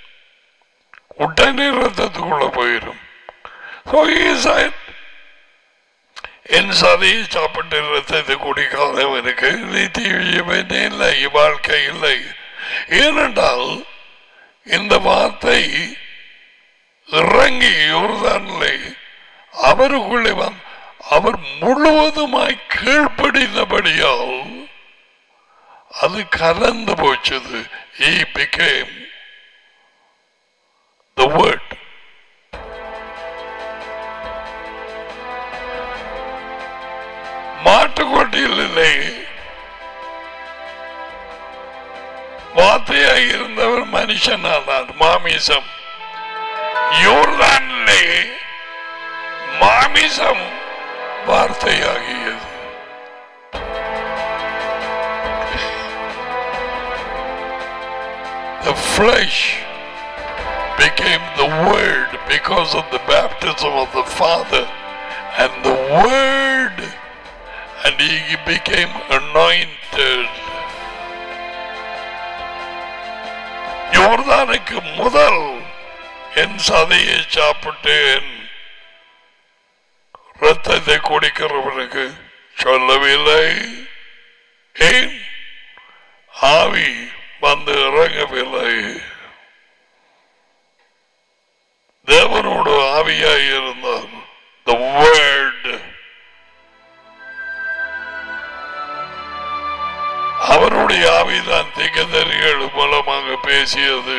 உடனே ரத்தத்துக்குள்ள போயிடும் So he said, என் சதையை சாப்பிட்டு ரத்தத்தை குடிக்காதவனுக்கு நித்திய ஜீவனே இல்லை வாழ்க்கை இல்லை ஏனென்றால் இந்த வார்த்தை இறங்கி யோர்தானிலே அவருக்குள்ளே வந்து அவர் முழுவதுமாய் கீழ்ப்படிந்தபடியால் அது கலந்து போச்சது he became the word மாட்டுக்கொட்டியில் இல்லை வார்த்தையாக இருந்தவர் மனுஷனானார் மாமிசம் யோர்தானிலே மாமிசம் வார்த்தையாகியது The flesh became the word because of the baptism of the Father and the word and he became anointed. யோர்தானுக்கு முதல் என் சதையை சாப்பிட்டேன் ரத்தத்தை குடிக்கிறவனுக்கு சொல்லவில்லை ஏன் ஆவி வந்து இறங்கவில்லை தேவனோடு ஆவியாய் இருந்தார் the word அவருடைய ஆவிதான் திகதறிகள் மூலமாக பேசியது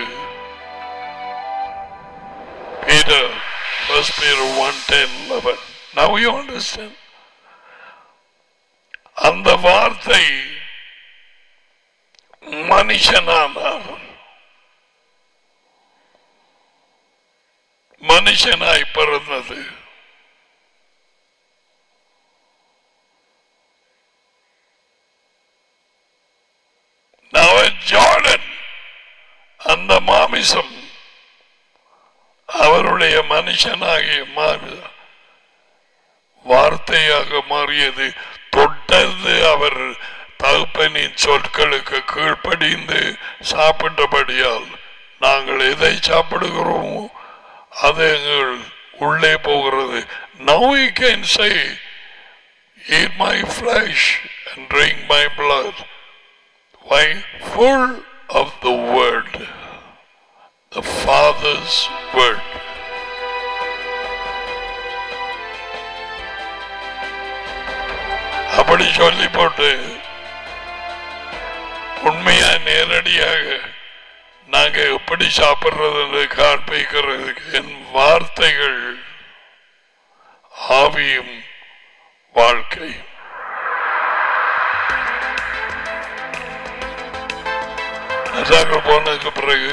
Peter, First Peter 1, 10, 11. Now you understand. அந்த வார்த்தை மனுஷனானார் மனுஷனாய் பிறந்தது Now Jordan அந்த மாமிசம் அவருடைய மனுஷனாகிய மாமிசம் வார்த்தையாக மாறியது தொடர்ந்து அவர் தகப்பனின் சொற்களுக்கு கீழ்ப்படிந்து சாப்பிட்டபடியால் நாங்கள் எதை சாப்பிடுகிறோமோ அது எங்கள் உள்ளே போகிறது now we can say eat my flesh and drink my blood why full of the word the father's word அப்படி சொல்லி போட்டு உண்மையா நேரடியாக நாங்க எப்படி சாப்பிடுறது என்று காண்பிக்கிறதுக்கு என் வார்த்தைகள் ஆவியும் வாழ்க்கை அதாக போனதுக்கு பிறகு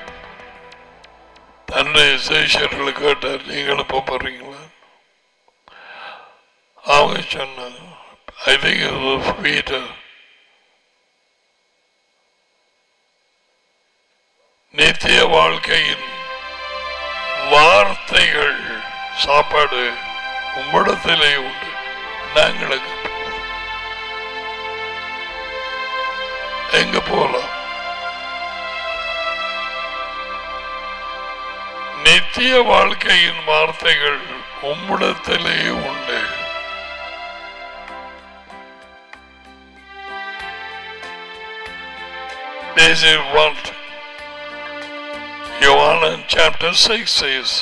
தன்னை சேஷர்கள் கேட்டார் நீங்கள் எப்ப போறீங்களா அவங்க சொன்னாங்க ஐ திங்க் பீட்டர் நித்திய வாழ்க்கையின் வார்த்தைகள் சாப்பாடு உம்மிடத்திலே உண்டு நாங்களுக்கு எங்க போலாம் நித்திய வாழ்க்கையின் வார்த்தைகள் உம்மிடத்திலே உண்டு This is what Johanna chapter 6 says.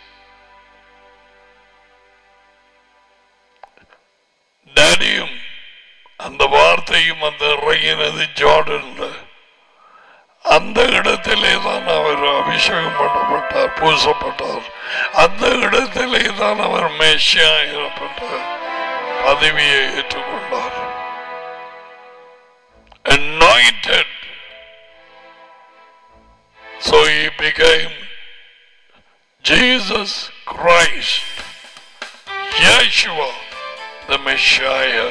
டேடியும் அந்த வார்த்தையும் அந்த இறங்கினது ஜார்டன்ல அந்த இடத்திலே தான் அவர் அபிஷேகம் பண்ணப்பட்டார் பூசப்பட்டார் அந்த இடத்திலே தான் அவர் மேஷியா எனப்பட்டார் பதவியை ஏற்றுக்கொண்டார் anointed came Jesus Christ, Yeshua, the Messiah.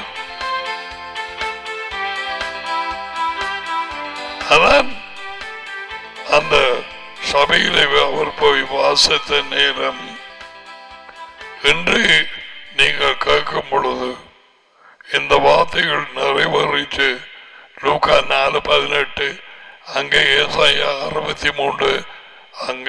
அதான் அந்த சபையிலே அவர் போய் வாசித்த நேரம் என்று நீங்கள் கேட்கும் பொழுது இந்த வார்த்தைகள் நிறைவேறிட்டு லூக்கா நாலு பதினெட்டு அங்கே ஏசாயா அறுபத்தி மூன்று அங்க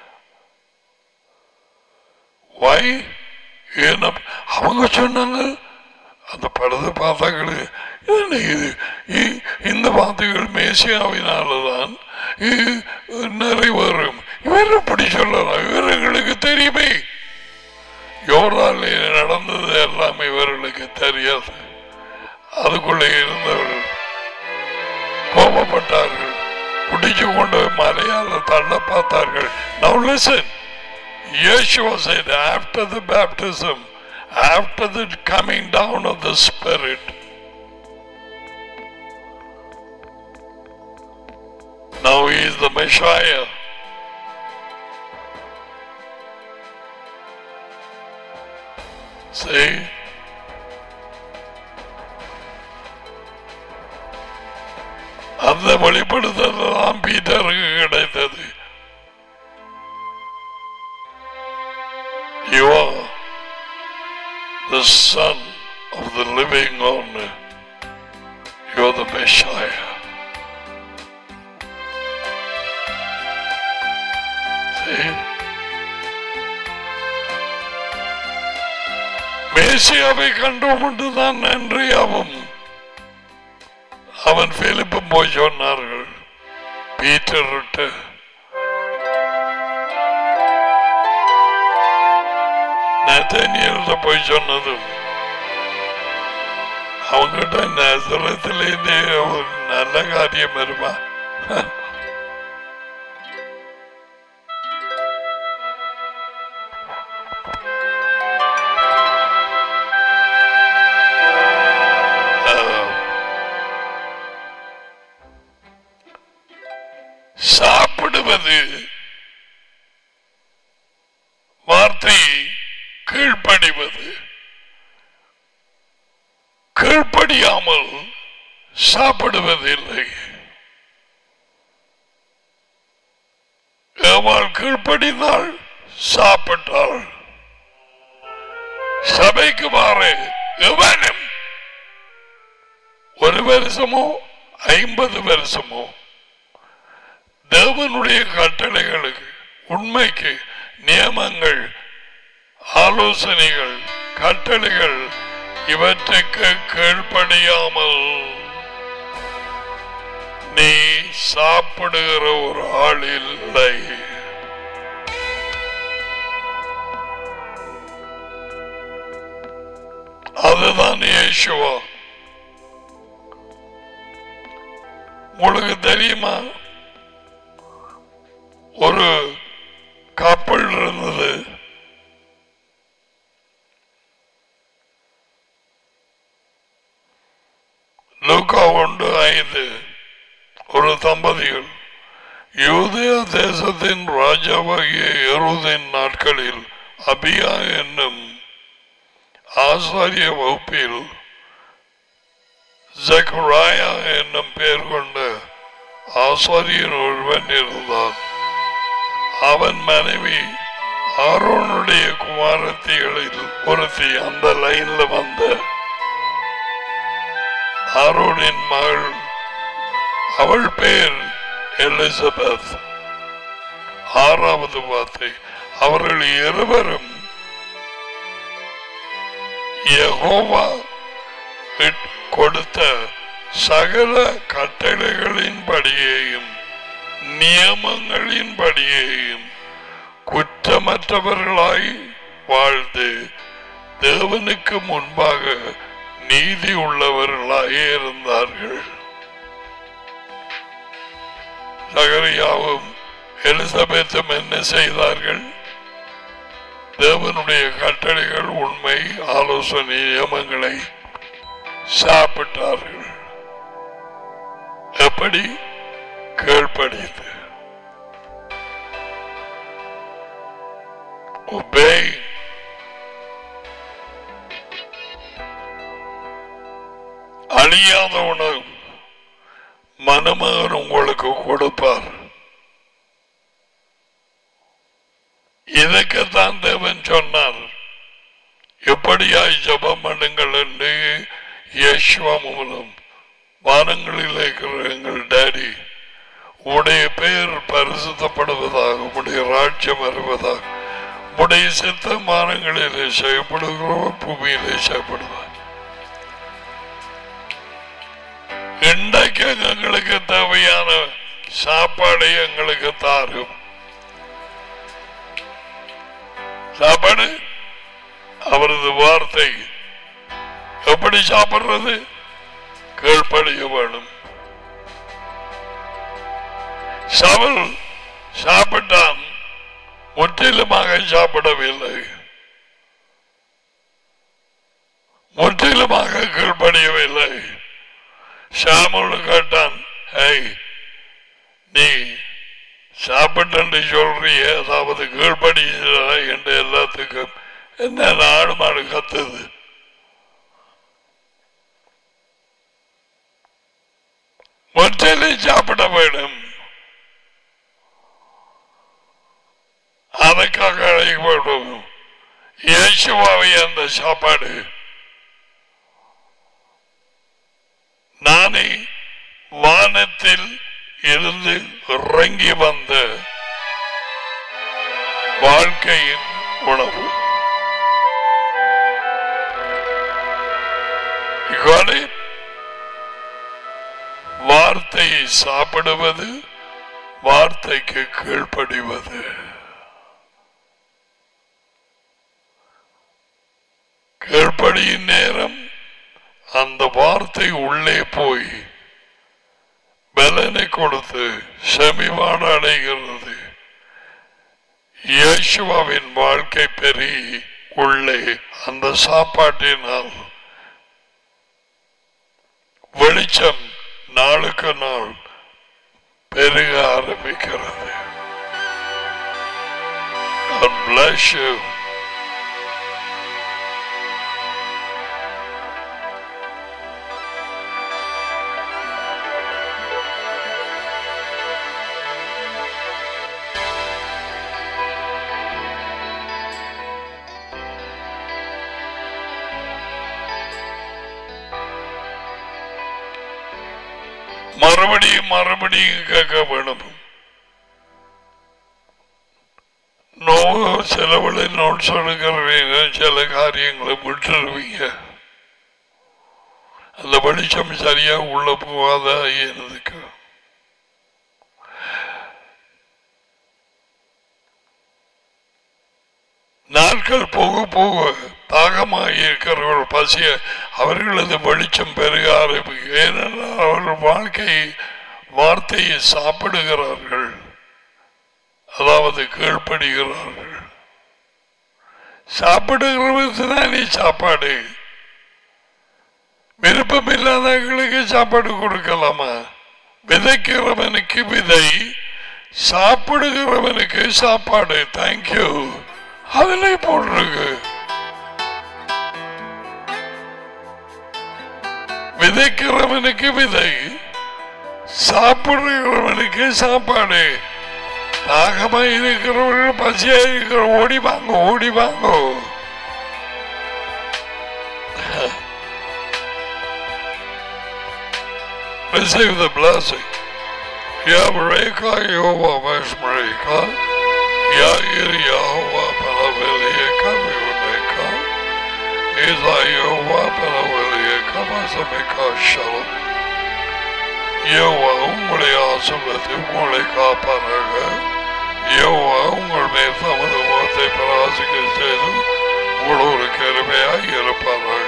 வை ஏன்னா அவங்க சொன்னாங்க அந்த படத்தை பார்த்தாங்களே என்ன இது இ- இந்த வார்த்தைகள் மேசியாவினால்தான் இ- நிறைவேறும் இவர் எப்படி சொல்லலாம் இவர்களுக்கு தெரியுமே யோராலே நடந்தது எல்லாம் இவர்களுக்கு தெரியாது அதுக்குள்ளே இருந்தவர்கள் கோபப்பட்டார்கள் பிடிச்சு கொண்டு மலையால தள்ள பார்த்தார்கள் Now listen. Yeshua said after the baptism, after the coming down of the Spirit, now he is the Messiah. See? அந்த வெளிப்படுத்தல் தான் பீட்டருக்கு கிடைத்தது You are the son of the living one. You are the Messiah. See? மேசியாவை கண்டோம் என்றுதான் நன்றியாவும் அவன் பிலிப்பும் போய் சொன்னார்கள் பீட்டர்கிட்ட நத்தனியல்கிட்ட போய் சொன்னதும் அவங்ககிட்ட நசரத்திலேருந்தே ஒரு நல்ல காரியம் வருமா சாப்பிடுவது வார்த்தையை கீழ்ப்படிவது கீழ்ப்படியாமல் சாப்பிடுவதில்லை ஏவாள் கீழ்ப்படிந்தாள் சாப்பிட்டாள் சபைக்கு மாறு எவனும் ஒரு வருஷமோ ஐம்பது வருஷமோ தேவனுடைய கட்டளைகளுக்கு உண்மைக்கு நியமங்கள் ஆலோசனைகள் கட்டளைகள் இவற்றுக்கு கீழ்ப்படியாமல் நீ சாப்பிடுகிற ஒரு ஆள் இல்லை அதுதான் இயேசுவா உங்களுக்கு தெரியுமா ஒரு கப்பல் இருந்தது லூக்கா ஒன்று ஐந்து ஒரு தம்பதிகள் யூதய தேசத்தின் ராஜாவாகிய எருதின் நாட்களில் அபியா என்னும் ஆசாரிய வகுப்பில் ஜக்கராயா என்னும் பெயர் கொண்ட ஆசாரியன் ஒருவன் இருந்தான் அவன் மனைவி ஆரோனுடைய குமாரத்திகளில் ஒருத்தி அந்த லைன்ல வந்த ஆரோனின் மகள் அவள் பெயர் எலிசபெத் ஆறாவது வார்த்தை அவர்கள் இருவரும் யெகோவா இட்- கொடுத்த சகல கட்டளைகளின்படியேயும் நியமங்களின்படியேயும் குற்றமற்றவர்களாய் வாழ்ந்து தேவனுக்கு முன்பாக நீதி உள்ளவர்களாய் இருந்தார்கள் சகரியாவும் எலிசபெத்தும் என்ன செய்தார்கள் தேவனுடைய கட்டளைகள் உண்மை ஆலோசனை நியமங்களை சாப்பிட்டார்கள் எப்படி கீழ்ப்படித்து obey. அழியாத உணவு மணமகன் உங்களுக்கு கொடுப்பார் இதற்குத்தான் தேவன் சொன்னார் எப்படியாய் ஜபம் பண்ணுங்கள் என்று யேசுவா மூலம் வானங்களில் இருக்கிற எங்கள் டேடி உடைய பெயர் பரிசுத்தப்படுவதாக உடைய ராஜ்யம் வருவதாக உடைய சித்த மானங்களிலே செய்யப்படுகிறோம் பூமியிலே செய்யப்படுவார் இன்றைக்கு எங்களுக்கு தேவையான சாப்பாடை எங்களுக்கு தாரும் சாப்பாடு அவரது வார்த்தை எப்படி சாப்பிடுறது கீழ்ப்படிய வேணும் சவல் சாப்பிட்டான் முற்றிலுமாக சாப்பிடவில்லை முற்றிலுமாக கீழ்ப்படியவில்லை சாமுல் கேட்டான் ஏய் நீ சாப்பிட்டு சொல்றிய அதாவது கீழ்படியா என்று எல்லாத்துக்கும் என்ன ஆடு மாடு கத்துது முற்றிலே சாப்பிட வேண்டும் அதற்காக அழைக்கப்படும் இயேசுவாவை அந்த சாப்பாடு நானே வானத்தில் இருந்து இறங்கி வந்த வாழ்க்கையின் உணவு You got it? வார்த்தையை சாப்பிடுவது வார்த்தைக்கு கீழ்ப்படிவது கீழ்ப்படியின் நேரம் அந்த வார்த்தை உள்ளே போய் பலனை கொடுத்து செமிவாடு அடைகிறது இயேசுவாவின் வாழ்க்கை பெரிய உள்ளே அந்த சாப்பாட்டினால் வெளிச்சம் நாளுக்கு நாள் பெருக ஆரம்பிக்கிறது God bless you. மறுபடியும் மறுபடியும் கேட்க வேணும் நோ செலவுல நோட்ஸ் எடுக்கிறவங்க சில காரியங்களை விட்டுருவீங்க அந்த வெளிச்சம் சரியா உள்ள போகாத எனக்கு நாட்கள் போக போக தாகமாக இருக்கிறவர்கள் பசிய அவர்களது வெளிச்சம் பெருக ஆரம்பிக்கும் ஏனென்றால் அவர்கள் வாழ்க்கை வார்த்தையை சாப்பிடுகிறார்கள் அதாவது கீழ்ப்படுகிறார்கள் சாப்பிடுகிறது தானே சாப்பாடு விருப்பம் இல்லாதவர்களுக்கு சாப்பாடு கொடுக்கலாமா விதைக்கிறவனுக்கு விதை சாப்பிடுகிறவனுக்கு சாப்பாடு தேங்க்யூ அதுல போட்டிருக்கு விதைக்கிறவனுக்கு விதை சாப்பிடுகிறவனுக்கு சாப்பாடு தாகமா இருக்கிறவர்கள் பசியா இருக்கிற ஓடி வாங்க ஓடி வாங்க Receive the blessing. Yavreka Yehova Vashmareka. Yair Yahova Palaveliyeka Vivuneka. Iza Yehova Palaveliyeka Vasameka Shalom. யோவா உங்களை ஆசிர்வதி உங்களை காப்பாராக யோவா உங்கள் மேல் தமது முகத்தை பராசிக்க செய்து உங்களோடு கருமையாய் இருப்பாராக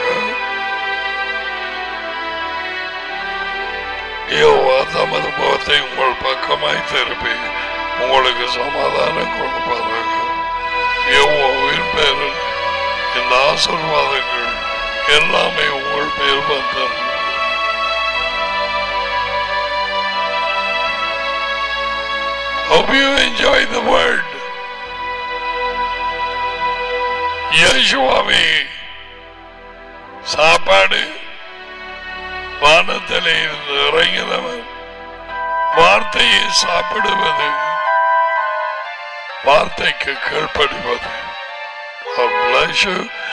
யோவா தமது முகத்தை உங்கள் பக்கமாய் திருப்பி உங்களுக்கு சமாதானம் கொடுப்பாராக யோவாவின் பேரில் இந்த ஆசீர்வாதங்கள் எல்லாமே உங்கள் மேல் வந்தது Hope you enjoy the word. இயேசுவாவே சாப்பாடு வானத்திலே இருந்து இறங்கினவர் வார்த்தையை சாப்பிடுவது வார்த்தைக்கு கீழ்ப்படிவது God bless you.